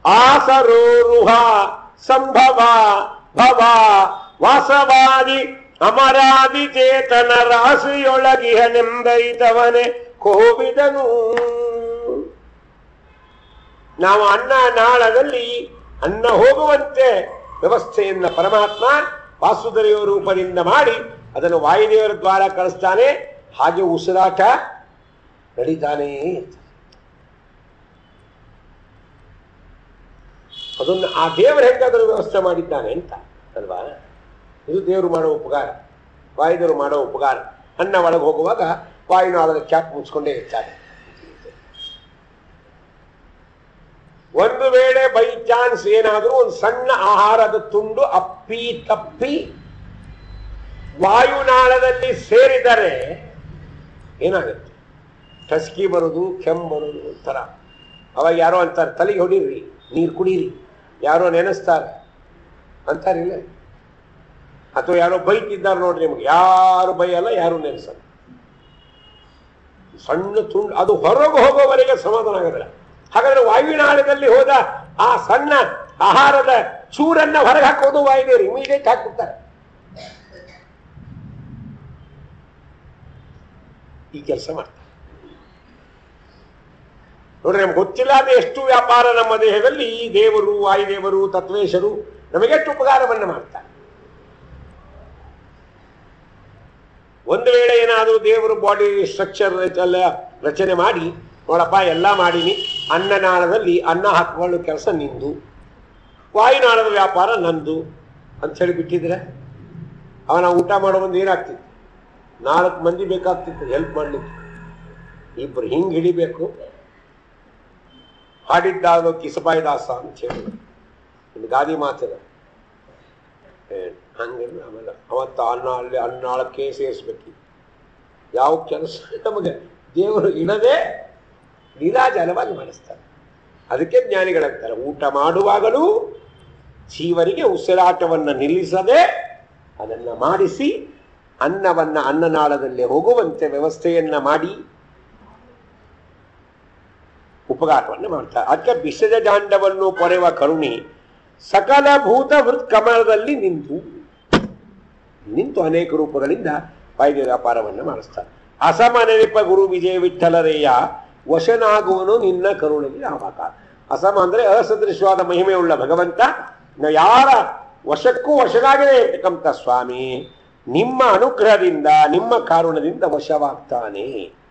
ಆಸರೋರುಹ ಸಂಭವ ಭವ ವಾಸವಾದಿ ಅಮರಾದಿ ಚೇತನ ರಾಶಿಯೊಳಗಿಹನೆಂದರಿತವನೆ ಕೋವಿದನು ನಾವು ಅನ್ನ ನಾಳದಲ್ಲಿ ಅನ್ನ ಹೋಗುವಂತೆ ವ್ಯವಸ್ಥೆಯನ್ನ ಪರಮಾತ್ಮ ವಾಸುದೇವ ರೂಪದಿಂದ ಮಾಡಿ ಅದನ್ನು ವಾಯುದೇವರ ದ್ವಾರ ಕಳಿಸ್ತಾನೆ ಹಾಗೆ ಉಸಿರಾಟ ನಡೀತಾನೇ ಇರ್ತದೆ. ಅದನ್ನು ಆ ದೇವರು ಹೆಂಗಾದರೂ ವ್ಯವಸ್ಥೆ ಮಾಡಿದ್ದಾನೆ ಅಂತ ಅಲ್ವಾ ಇದು ದೇವರು ಮಾಡೋ ಉಪಕಾರ ವಾಯುದೇವರು ಮಾಡೋ ಉಪಕಾರ ಅನ್ನ ಒಳಗೆ ಹೋಗುವಾಗ ವಾಯುನಾಳದ ಕ್ಯಾಪ್ ಮುಚ್ಕೊಂಡೇ ಇರ್ತಾರೆ ಒಂದು ವೇಳೆ ಬೈ ಚಾನ್ಸ್ ಏನಾದರೂ ಒಂದು ಸಣ್ಣ ಆಹಾರದ ತುಂಡು ಅಪ್ಪಿ ತಪ್ಪಿ ವಾಯುನಾಳದಲ್ಲಿ ಸೇರಿದರೆ ಏನಾಗುತ್ತೆ ಟಸ್ಕಿ ಬರೋದು ಕೆಮ್ಮು ಬರೋದು ಒಂಥರ ಅವಾಗ ಯಾರೋ ಅಂತಾರೆ ತಲೆಗೆ ಹೊಡೀರಿ ನೀರು ಕುಡೀರಿ ಯಾರೋ ನೆನೆಸ್ತಾರೆ ಅಂತಾರಿಲ್ಲ ಅಥವಾ ಯಾರೋ ಬೈತಿದ್ದಾರೆ ನೋಡ್ರಿ ನಿಮ್ಗೆ ಯಾರು ಬೈಯಲ್ಲ ಯಾರು ನೆನೆಸಲ್ಲ ಸಣ್ಣ ತುಂಡು ಅದು ಹೊರಗೆ ಹೋಗೋವರೆಗೆ ಸಮಾಧಾನ ಆಗೋದಿಲ್ಲ ಹಾಗಾದ್ರೆ ವಾಯುನಾಳದಲ್ಲಿ ಹೋದ ಆ ಸಣ್ಣ ಆಹಾರದ ಚೂರನ್ನ ಹೊರಗೆ ಹಾಕೋದು ವಾಯುದೇವರು ಇಮಿಡಿಯೇಟ್ ಹಾಕ್ಬಿಡ್ತಾರೆ ಈ ಕೆಲಸ ಮಾಡ್ತಾರೆ ನೋಡ್ರಿ ನಮ್ಗೆ ಗೊತ್ತಿಲ್ಲದ ಎಷ್ಟು ವ್ಯಾಪಾರ ನಮ್ಮ ದೇಹದಲ್ಲಿ ಈ ದೇವರು ವಾಯುದೇವರು ತತ್ವೇಶರು ನಮಗೆಷ್ಟು ಉಪಕಾರವನ್ನು ಮಾಡ್ತಾರೆ ಒಂದು ವೇಳೆ ಏನಾದರೂ ದೇವರು ಬಾಡಿ ಸ್ಟ್ರಕ್ಚರ್ ಎಲ್ಲ ರಚನೆ ಮಾಡಿ ನೋಡಪ್ಪ ಎಲ್ಲ ಮಾಡೀನಿ ಅನ್ನನಾಳದಲ್ಲಿ ಅನ್ನ ಹಾಕೊಳ್ಳೋ ಕೆಲಸ ನಿಂದು ವಾಯುನಾಳದ ವ್ಯಾಪಾರ ನಂದು ಅಂತ ಹೇಳಿ ಬಿಟ್ಟಿದ್ರೆ ಅವನ ಊಟ ಮಾಡೋ ಒಂದು ಏನಾಗ್ತಿತ್ತು ನಾಲ್ಕು ಮಂದಿ ಬೇಕಾಗ್ತಿತ್ತು ಹೆಲ್ಪ್ ಮಾಡ್ಲಿಕ್ಕೆ ಇಬ್ರು ಹಿಂಗ್ ಹಿಡಿಬೇಕು ಹಾಡಿದ್ದಾಗೋ ಕಿಸಬಾಯಿ ದಾಸ ಅಂತ ಹೇಳಿ ಒಂದು ಗಾದಿ ಮಾತದ ಹಂಗೆ ಆಮೇಲೆ ಅವತ್ತು ಅನ್ನ ಅಲ್ಲಿ ಅನ್ನಾಳಕ್ಕೆ ಸೇರಿಸ್ಬೇಕು ಯಾವ ಕೆಲಸ ನಮಗೆ ದೇವರು ಇಡದೆ ನಿರಾಜಲವಾಗಿ ಮಾಡಿಸ್ತಾರೆ ಅದಕ್ಕೆ ಜ್ಞಾನಿಗಳಂತಾರೆ ಊಟ ಮಾಡುವಾಗಲೂ ಜೀವರಿಗೆ ಉಸಿರಾಟವನ್ನು ನಿಲ್ಲಿಸದೆ ಅದನ್ನು ಮಾಡಿಸಿ ಅನ್ನವನ್ನ ಅನ್ನನಾಳದಲ್ಲಿ ಹೋಗುವಂತೆ ವ್ಯವಸ್ಥೆಯನ್ನ ಮಾಡಿ ಉಪಕಾರವನ್ನು ಮಾಡ್ತಾರೆ ಅದಕ್ಕೆ ಬಿಸದ ಜಾಂಡವನ್ನು ಪೊರೆವ ಕರುಣಿ ಸಕಲ ಭೂತ ವೃತ್ ಕಮಲದಲ್ಲಿ ನಿಂತು ನಿಂತು ಅನೇಕ ರೂಪಗಳಿಂದ ವಾಯುವ್ಯ ವ್ಯಾಪಾರವನ್ನು ಮಾಡಿಸ್ತಾರೆ ಅಸಮನೆನಪ ಗುರು ವಿಜಯ ವಿಠಲರೇಯ ವಶನಾಗುವನು ನಿನ್ನ ಕರುಣೆಗೆ ಆವಾಗ ಅಸಮ ಅಂದ್ರೆ ಅಸದೃಶವಾದ ಮಹಿಮೆಯುಳ್ಳ ಭಗವಂತ ನ- ಯಾರ ವಶಕ್ಕೂ ವಶನಾಗದೇ ಇರ್ತಕ್ಕಂಥ ಸ್ವಾಮಿ ನಿಮ್ಮ ಅನುಗ್ರಹದಿಂದ ನಿಮ್ಮ ಕಾರುಣ್ಯದಿಂದ ವಶವಾಗ್ತಾನೆ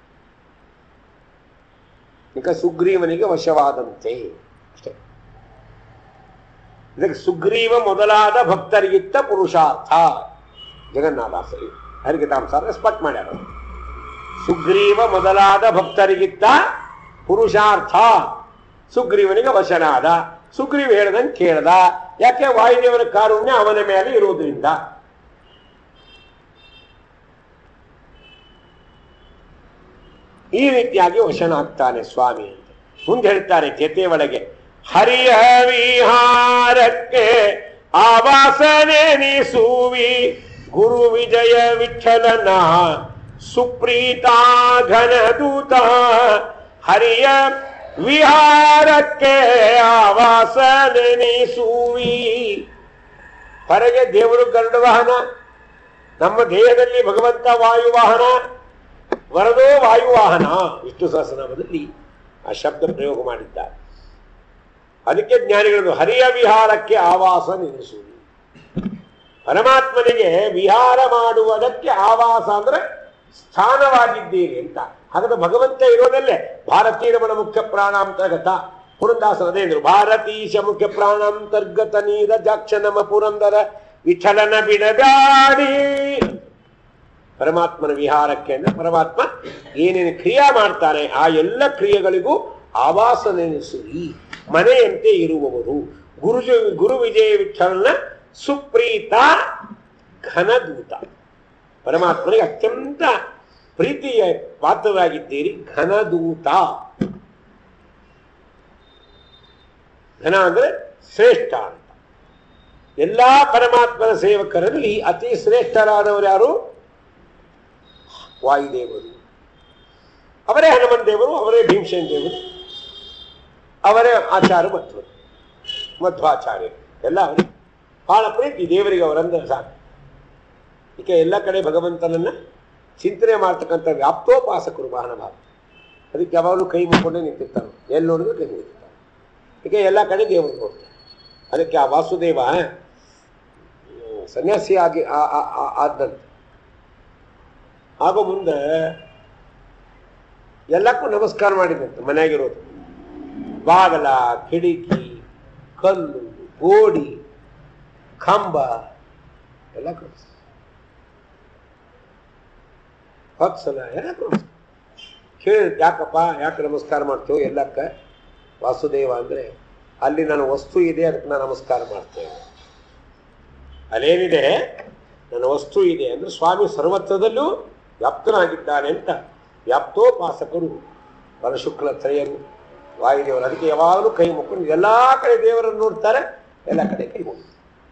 ಈಗ ಸುಗ್ರೀವನಿಗೆ ವಶವಾದಂತೆ ಅಷ್ಟೇ ಇದಕ್ಕೆ ಸುಗ್ರೀವ ಮೊದಲಾದ ಭಕ್ತರಿಗಿತ್ತ ಪುರುಷಾರ್ಥ ಜಗನ್ನಾಥಾಸರಿ ಹರಿಕತಾಂಸಾರ ಸ್ಪಟ್ ಮಾಡ್ಯಾರ ಸುಗ್ರೀವ ಮೊದಲಾದ ಭಕ್ತರಿಗಿತ್ತ ಪುರುಷಾರ್ಥ ಸುಗ್ರೀವನಿಗೆ ವಶನಾದ ಸುಗ್ರೀವ ಹೇಳ್ದಂಗೆ ಕೇಳ್ದ ಯಾಕೆ ವಾಯುದೇವರ ಕಾರುಣ್ಯ ಅವನ ಮೇಲೆ ಇರುವುದರಿಂದ ಈ ರೀತಿಯಾಗಿ ವಶನಾಗ್ತಾನೆ ಸ್ವಾಮಿ ಅಂತ ಮುಂದೆ ಹೇಳ್ತಾರೆ ಜತೆ ಒಳಗೆ ಹರಿಯ ವಿಹಾರಕ್ಕೆ ಆವಾಸನೆನಿಸುವಿ ಗುರು ವಿಜಯ ವಿಠಲನ ಸುಪ್ರೀತ ಘನದೂತ ಹರಿಯ ವಿಹಾರಕ್ಕೆ ಆವಾಸನೆನಿಸುವಿ ಹೊರಗೆ ದೇವರು ಗರುಡ ವಾಹನ ನಮ್ಮ ದೇಹದಲ್ಲಿ ಭಗವಂತ ವಾಯುವಾಹನ ವರದೋ ವಾಯುವಾಹನ ವಿಷ್ಣು ಸಹಸ್ರನಾಮದಲ್ಲಿ ಆ ಶಬ್ದ ಪ್ರಯೋಗ ಮಾಡಿದ್ದಾರೆ ಅದಕ್ಕೆ ಜ್ಞಾನಿಗಳು ಹರಿಯ ವಿಹಾರಕ್ಕೆ ಆವಾಸ ನಿಲ್ಲಿಸುವುದು ಪರಮಾತ್ಮನಿಗೆ ವಿಹಾರ ಮಾಡುವುದಕ್ಕೆ ಆವಾಸ ಅಂದ್ರೆ ಸ್ಥಾನವಾಗಿದ್ದೀರಿ ಅಂತ ಹಾಗಾದ್ರೆ ಭಗವಂತ ಇರೋದಲ್ಲೇ ಭಾರತೀಯ ರಮಣ ಮುಖ್ಯ ಪ್ರಾಣಾಂತರ್ಗತ ಪುರಂದಾಸನ ಅದೇ ಅಂದ್ರು ಭಾರತೀಶ ಮುಖ್ಯ ಪ್ರಾಣಾಂತರ್ಗತ ನೀರ ಜಾಕ್ಷ ನಮ ಪುರಂದರ ವಿಠಲನ ಬಿಡಬ್ಯಾಡಿ ಪರಮಾತ್ಮನ ವಿಹಾರಕ್ಕೆ ಅಂದ್ರೆ ಪರಮಾತ್ಮ ಏನೇನು ಕ್ರಿಯಾ ಮಾಡ್ತಾನೆ ಆ ಎಲ್ಲ ಕ್ರಿಯೆಗಳಿಗೂ ಆವಾಸ ನೆನೆಸುವಿ ಮನೆಯಂತೆ ಇರುವವರು ಗುರು ಗುರು ವಿಜಯ ವಿಠಲನ ಸುಪ್ರೀತ ಘನದೂತ ಪರಮಾತ್ಮನಿಗೆ ಅತ್ಯಂತ ಪ್ರೀತಿಯ ಪಾತ್ರರಾಗಿದ್ದೀರಿ ಘನದೂತ ಘನ ಅಂದ್ರೆ ಶ್ರೇಷ್ಠ ಅಂತ ಎಲ್ಲಾ ಪರಮಾತ್ಮನ ಸೇವಕರಲ್ಲಿ ಅತಿ ಶ್ರೇಷ್ಠರಾದವರು ಯಾರು ವಾಯುದೇವರು ಅವರೇ ಹನುಮನ್ ದೇವರು ಅವರೇ ಭೀಮಸೇನ್ ದೇವರು ಅವರೇ ಆಚಾರ್ಯ ಮತ್ತು ಮಧ್ವಾಚಾರ್ಯರು ಎಲ್ಲ ಅವರೇ ಬಹಳ ಪ್ರೀತಿ ದೇವರಿಗೆ ಅವರಂದ್ರೆ ಸಾಕು ಈಗ ಎಲ್ಲ ಕಡೆ ಭಗವಂತನನ್ನ ಚಿಂತನೆ ಮಾಡ್ತಕ್ಕಂಥ ವ್ಯಾಪ್ತೋಪಾಸಕರು ಮಹಾನುಭಾವ ಅದಕ್ಕೆ ಯಾವಾಗಲೂ ಕೈ ಮುಕ್ಕೊಂಡೇ ನಿಂತಿರ್ತಾನೆ ಎಲ್ಲಿ ನೋಡಿದ್ರು ಕೈ ಮುಗಿರ್ತಾನೆ ಈಗ ಎಲ್ಲ ಕಡೆ ದೇವರು ನೋಡ್ತಾರೆ ಅದಕ್ಕೆ ಆ ವಾಸುದೇವ ಹ್ಮ್, ಸನ್ಯಾಸಿ ಆಗಿ ಆ- ಆ- ಆ- ಆದಂತೆ ಆಗೋ ಮುಂದೆ ಎಲ್ಲಕ್ಕೂ ನಮಸ್ಕಾರ ಮಾಡಿದಂತೆ ಮನೆಯಾಗಿರೋದು ಬಾಗಲ ಕಿಡಿಕಿ ಕಲ್ಲು ಗೋಡಿ ಕಂಬ ಎಲ್ಲ ಕೊಡಿಸ್ ಹತ್ತು ಸಲ ಎಲ್ಲ ಕೊಡಿಸ್ ಕೇಳಿ ಯಾಕಪ್ಪ ಯಾಕೆ ನಮಸ್ಕಾರ ಮಾಡ್ತೇವೆ ಎಲ್ಲಕ್ಕ ವಾಸುದೇವ ಅಂದ್ರೆ ಅಲ್ಲಿ ನನ್ನ ವಸ್ತು ಇದೆ ಅದಕ್ಕೆ ನಾನು ನಮಸ್ಕಾರ ಮಾಡ್ತೇವೆ ಅಲ್ಲೇನಿದೆ ನನ್ನ ವಸ್ತು ಇದೆ ಅಂದ್ರೆ ಸ್ವಾಮಿ ಸರ್ವತ್ರದಲ್ಲೂ ವ್ಯಾಪ್ತನಾಗಿದ್ದಾನೆ ಅಂತ ವ್ಯಾಪ್ತೋಪಾಸಕರು ಪರಶುಕ್ಲ ತ್ರಯರು ವಾಯುದೇವರು ಅದಕ್ಕೆ ಯಾವಾಗಲೂ ಕೈ ಮುಕ್ಕೊಂಡು ಎಲ್ಲ ಕಡೆ ದೇವರನ್ನು ನೋಡ್ತಾರೆ ಎಲ್ಲ ಕಡೆ ಕೈ ಮುಗಿತಾರೆ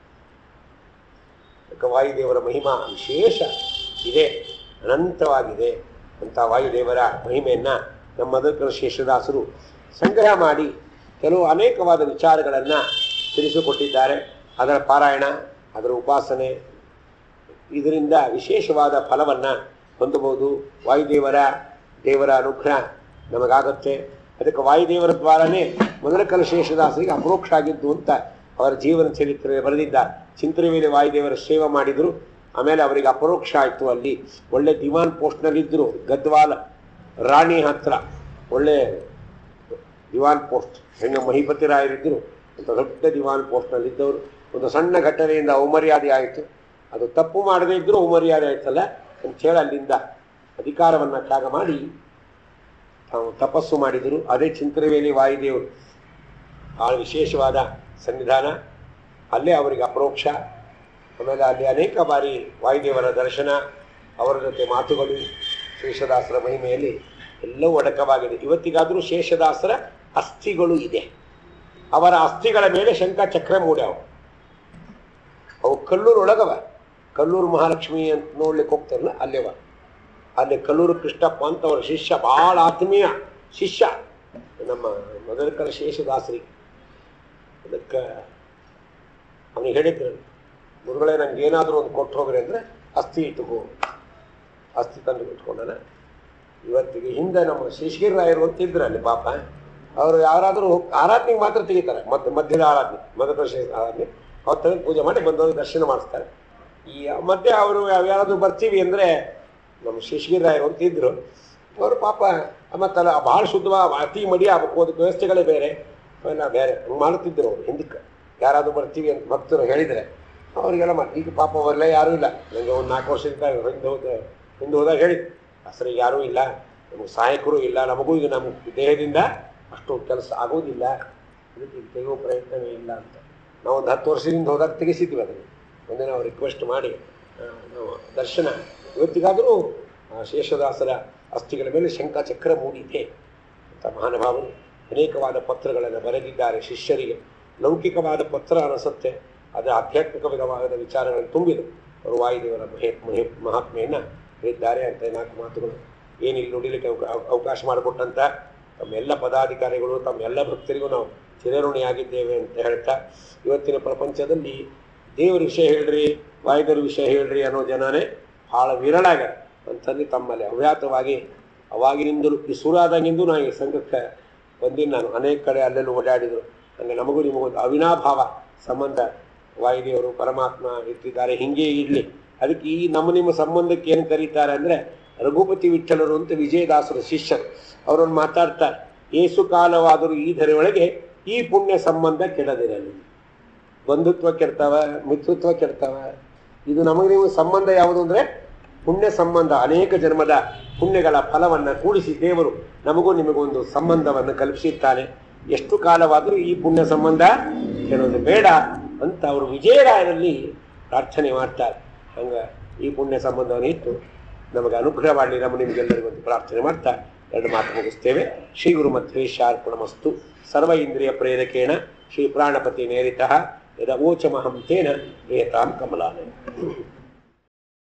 ಅದಕ್ಕೆ ವಾಯುದೇವರ ಮಹಿಮಾ ವಿಶೇಷ ಇದೆ ಅನಂತವಾಗಿದೆ ಅಂತ ವಾಯುದೇವರ ಮಹಿಮೆಯನ್ನ ನಮ್ಮ ಮದಕರ ಶೇಷದಾಸರು ಸಂಗ್ರಹ ಮಾಡಿ ಕೆಲವು ಅನೇಕವಾದ ವಿಚಾರಗಳನ್ನು ತಿಳಿಸಿಕೊಟ್ಟಿದ್ದಾರೆ ಅದರ ಪಾರಾಯಣ ಅದರ ಉಪಾಸನೆ ಇದರಿಂದ ವಿಶೇಷವಾದ ಫಲವನ್ನು ಹೊಂದಬಹುದು ವಾಯುದೇವರ ದೇವರ ಅನುಗ್ರಹ ನಮಗಾಗತ್ತೆ ಅದಕ್ಕೆ ವಾಯುದೇವರ ದ್ವಾರನೇ ಮೊದಲ ಕಲಶೇಷದಾಸರಿಗೆ ಅಪರೋಕ್ಷ ಆಗಿದ್ದು ಅಂತ ಅವರ ಜೀವನ ಚರಿತ್ರೆ ಬರೆದಿದ್ದ ಚಿಂತನೆ ಮೇಲೆ ವಾಯುದೇವರ ಸೇವೆ ಮಾಡಿದ್ರು ಆಮೇಲೆ ಅವರಿಗೆ ಅಪರೋಕ್ಷ ಆಯಿತು ಅಲ್ಲಿ ಒಳ್ಳೆ ದಿವಾನ್ ಪೋಸ್ಟ್ನಲ್ಲಿದ್ದರು ಗದ್ವಾಲ ರಾಣಿ ಹತ್ರ ಒಳ್ಳೆ ದಿವಾನ್ ಪೋಸ್ಟ್ ಹೆಂಗ ಮಹಿಪತಿ ರಾಯರಿದ್ದರು ಅಂತ ದೊಡ್ಡ ದಿವಾನ್ ಪೋಸ್ಟ್ನಲ್ಲಿದ್ದವರು ಒಂದು ಸಣ್ಣ ಘಟನೆಯಿಂದ ಅವಮರ್ಯಾದೆ ಆಯಿತು ಅದು ತಪ್ಪು ಮಾಡದೇ ಇದ್ದರೂ ಅವಮರ್ಯಾದೆ ಆಯ್ತಲ್ಲ ಅಂತೇಳಿ ಅಲ್ಲಿಂದ ಅಧಿಕಾರವನ್ನು ತ್ಯಾಗ ಮಾಡಿ ತಾವು ತಪಸ್ಸು ಮಾಡಿದರು ಅದೇ ಚಿಂತನವೇಲಿ ವಾಯುದೇವರು ಬಹಳ ವಿಶೇಷವಾದ ಸನ್ನಿಧಾನ ಅಲ್ಲೇ ಅವರಿಗೆ ಅಪರೋಕ್ಷ ಆಮೇಲೆ ಅಲ್ಲಿ ಅನೇಕ ಬಾರಿ ವಾಯುದೇವರ ದರ್ಶನ ಅವರ ಜೊತೆ ಮಾತುಗಳು ಶೇಷದಾಸರ ಮಹಿಮೆಯಲ್ಲಿ ಎಲ್ಲವೂ ಅಡಕವಾಗಿದೆ ಇವತ್ತಿಗಾದರೂ ಶೇಷದಾಸರ ಅಸ್ಥಿಗಳು ಇದೆ ಅವರ ಅಸ್ಥಿಗಳ ಮೇಲೆ ಶಂಖ ಚಕ್ರ ಮೂಡ್ಯಾವ ಅವು ಕಲ್ಲೂರು ಒಳಗವ ಕಲ್ಲೂರು ಮಹಾಲಕ್ಷ್ಮಿ ಅಂತ ನೋಡ್ಲಿಕ್ಕೆ ಹೋಗ್ತಾರಲ್ಲ ಅಲ್ಲೇವ ಅಲ್ಲಿ ಕಲ್ಲೂರು ಕೃಷ್ಣಪ್ಪ ಅಂತ ಅವರ ಶಿಷ್ಯ ಬಹಳ ಆತ್ಮೀಯ ಶಿಷ್ಯ ನಮ್ಮ ಮೊದಲಕರ ಶೇಷದಾಸರಿಗೆ ಅದಕ್ಕೆ ಅವನಿಗೆ ಹೇಳಿದ್ರು ಗುರುಗಳೇ ನಂಗೆ ಏನಾದರೂ ಒಂದು ಕೊಟ್ಟು ಹೋಗ್ರಿ ಅಂದರೆ ಅಸ್ಥಿ ಇಟ್ಟುಕೋ ಅಸ್ಥಿ ತಂದು ಇಟ್ಕೊಂಡನ ಇವತ್ತಿಗೆ ಹಿಂದೆ ನಮ್ಮ ಶೇಷಗಿರಿ ರಾಯರು ಅಂತ ಇದ್ರು ಅಲ್ಲಿ ಪಾಪ ಅವರು ಯಾರಾದರೂ ಆರಾಧನೆಗೆ ಮಾತ್ರ ತೆಗಿತಾರೆ ಮಧ್ಯ ಮಧ್ಯದ ಆರಾಧನೆ ಮಧ್ಯಪ್ರದೇಶ ಆರಾಧನೆ ಅವ್ರು ತೆಗೆದು ಪೂಜೆ ಮಾಡಿ ಬಂದವರು ದರ್ಶನ ಮಾಡಿಸ್ತಾರೆ ಈ ಮಧ್ಯೆ ಅವರು ಯಾರಾದರೂ ಬರ್ತೀವಿ ಅಂದರೆ ನಮ್ಮ ಶೇಷಗಿರಿ ರಾಯರು ಅಂತ ಇದ್ರು ಅವರು ಪಾಪ ಮತ್ತಲ್ಲ ಭಾಳ ಶುದ್ಧವಾಗಿ ಅತಿ ಮಡಿ ಆಗ್ಬೇಕು ಅದಕ್ಕೆ ವ್ಯವಸ್ಥೆಗಳೇ ಬೇರೆ ಅವೆಲ್ಲ ಬೇರೆ ಹಂಗ್ ಮಾಡುತ್ತಿದ್ದರು ಅವರು ಹಿಂದಕ್ಕೆ ಯಾರಾದರೂ ಬರ್ತೀವಿ ಅಂತ ಭಕ್ತರು ಹೇಳಿದರೆ ಅವರಿಗೆಲ್ಲ ಮತ್ತೆ ಈಗ ಪಾಪ ಅವರೆಲ್ಲ ಯಾರೂ ಇಲ್ಲ ನನಗೆ ಒಂದು ನಾಲ್ಕು ವರ್ಷದಿಂದ ಹಿಂದೆ ಹೋದ ಹಿಂದೆ ಹೋದಾಗ ಹೇಳಿ ಹೆಸರಿಗೆ ಯಾರೂ ಇಲ್ಲ ನಮಗೆ ಸಹಾಯಕರು ಇಲ್ಲ ನಮಗೂ ಈಗ ನಮ್ಮ ದೇಹದಿಂದ ಅಷ್ಟು ಕೆಲಸ ಆಗೋದಿಲ್ಲ ಅದಕ್ಕೆ ಈಗ ತೆಗೆಯೋ ಪ್ರಯತ್ನವೇ ಇಲ್ಲ ಅಂತ ನಾವು ಒಂದು ಹತ್ತು ವರ್ಷದಿಂದ ಹೋದಾಗ ತೆಗೆಸಿದ್ವಿ ಅದನ್ನು ಒಂದೇ ನಾವು ರಿಕ್ವೆಸ್ಟ್ ಮಾಡಿ ಆ, ನಾವು ದರ್ಶನ ಇವತ್ತಿಗಾದರೂ ಆ ಶೇಷದಾಸರ ಅಸ್ಥಿಗಳ ಮೇಲೆ ಶಂಖ ಚಕ್ರ ಮೂಡಿದೆ ಅಂತ ಮಹಾನುಭಾವರು ಅನೇಕವಾದ ಪತ್ರಗಳನ್ನು ಬರೆದಿದ್ದಾರೆ ಶಿಷ್ಯರಿಗೆ ಲೌಕಿಕವಾದ ಪತ್ರ ಅನಿಸುತ್ತೆ ಅದು ಆಧ್ಯಾತ್ಮಿಕ ವಿಧವಾದ ವಿಚಾರಗಳನ್ನು ತುಂಬಿದೆ ಅವರು ವಾಯುದೇವರ ಮಹೇ ಮಹೇ ಮಹಾತ್ಮೆಯನ್ನು ಹೇಳಿದ್ದಾರೆ ಅಂತ ನಾಲ್ಕು ಮಾತುಗಳು ಏನಿಲ್ಲ ನುಡಿಲಿಕ್ಕೆ ಅವಕ- ಅವ- ಅವಕಾಶ ಮಾಡಿಕೊಟ್ಟಂತ ತಮ್ಮ ಎಲ್ಲ ಪದಾಧಿಕಾರಿಗಳು ತಮ್ಮ ಎಲ್ಲ ಭಕ್ತರಿಗೂ ನಾವು ಚಿರಋಣಿಯಾಗಿದ್ದೇವೆ ಅಂತ ಹೇಳ್ತಾ ಇವತ್ತಿನ ಪ್ರಪಂಚದಲ್ಲಿ ದೇವರ ವಿಷಯ ಹೇಳ್ರಿ ವಾಯುದೇವರ ವಿಷಯ ಹೇಳ್ರಿ ಅನ್ನೋ ಜನನೇ ಭಾಳ ವಿರಳ ಆಗ್ಯಾರ ಅಂತಂದು ತಮ್ಮಲ್ಲಿ ಅವ್ಯಾತವಾಗಿ ಅವಾಗಿನಿಂದಲೂ ಈ ಸುರಾದಾಗಿಂದು ನಾನು ಈ ಸಂಘಕ್ಕೆ ಬಂದಿನಿ ನಾನು ಅನೇಕ ಕಡೆ ಅಲ್ಲೆಲ್ಲೂ ಓಡಾಡಿದರು ಹಂಗೆ ನಮಗೂ ನಿಮಗೂ ಒಂದು ಅವಿನಾಭಾವ ಸಂಬಂಧ ವಾಯುದೇವರು ಪರಮಾತ್ಮ ಇಟ್ಟಿದ್ದಾರೆ ಹಿಂಗೆ ಇರಲಿ ಅದಕ್ಕೆ ಈ ನಮ್ಮ ನಿಮ್ಮ ಸಂಬಂಧಕ್ಕೆ ಏನು ಕರೀತಾರೆ ಅಂದರೆ ರಘುಪತಿ ವಿಠಲರು ಅಂತ ವಿಜಯದಾಸರ ಶಿಷ್ಯರು ಅವರನ್ನು ಮಾತಾಡ್ತಾರೆ ಏಸು ಕಾಲವಾದರೂ ಈ ಧರೆಯೊಳಗೆ ಈ ಪುಣ್ಯ ಸಂಬಂಧ ಕೆಡದಿರಲಿ ಬಂಧುತ್ವ ಕೆಡ್ತಾವ ಮಿತ್ರತ್ವ ಕೆಡ್ತಾವ ಇದು ನಮಗೆ ನೀವು ಸಂಬಂಧ ಯಾವುದು ಅಂದರೆ ಪುಣ್ಯ ಸಂಬಂಧ ಅನೇಕ ಜನ್ಮದ ಪುಣ್ಯಗಳ ಫಲವನ್ನು ಕೂಡಿಸಿ ದೇವರು ನಮಗೂ ನಿಮಗೊಂದು ಸಂಬಂಧವನ್ನು ಕಲ್ಪಿಸಿರ್ತಾನೆ ಎಷ್ಟು ಕಾಲವಾದರೂ ಈ ಪುಣ್ಯ ಸಂಬಂಧ ಕೆಡೋದು ಬೇಡ ಅಂತ ಅವರು ವಿಜಯರಾಯರಲ್ಲಿ ಪ್ರಾರ್ಥನೆ ಮಾಡ್ತಾರೆ ಹಂಗೆ ಈ ಪುಣ್ಯ ಸಂಬಂಧವನ್ನು ಇಟ್ಟು ನಮಗೆ ಅನುಗ್ರಹ ಮಾಡಲಿ ನಮ್ಮ ನಿಮಗೆಲ್ಲರಿಗೂ ಒಂದು ಪ್ರಾರ್ಥನೆ ಮಾಡ್ತಾ ಎರಡು ಮಾತು ಮುಗಿಸ್ತೇವೆ ಶ್ರೀ ಗುರು ಮಧ್ವೇಶಾರ್ಪಣಮಸ್ತು ಸರ್ವ ಇಂದ್ರಿಯ ಪ್ರೇರಕೇಣ ಶ್ರೀ ಪ್ರಾಣಪತಿ ನೇರಿತಃ ಯದವೋಚಮಹಂ ತೇನ ಪ್ರಿಯತಾಂ ಕಮಲಾಲಯ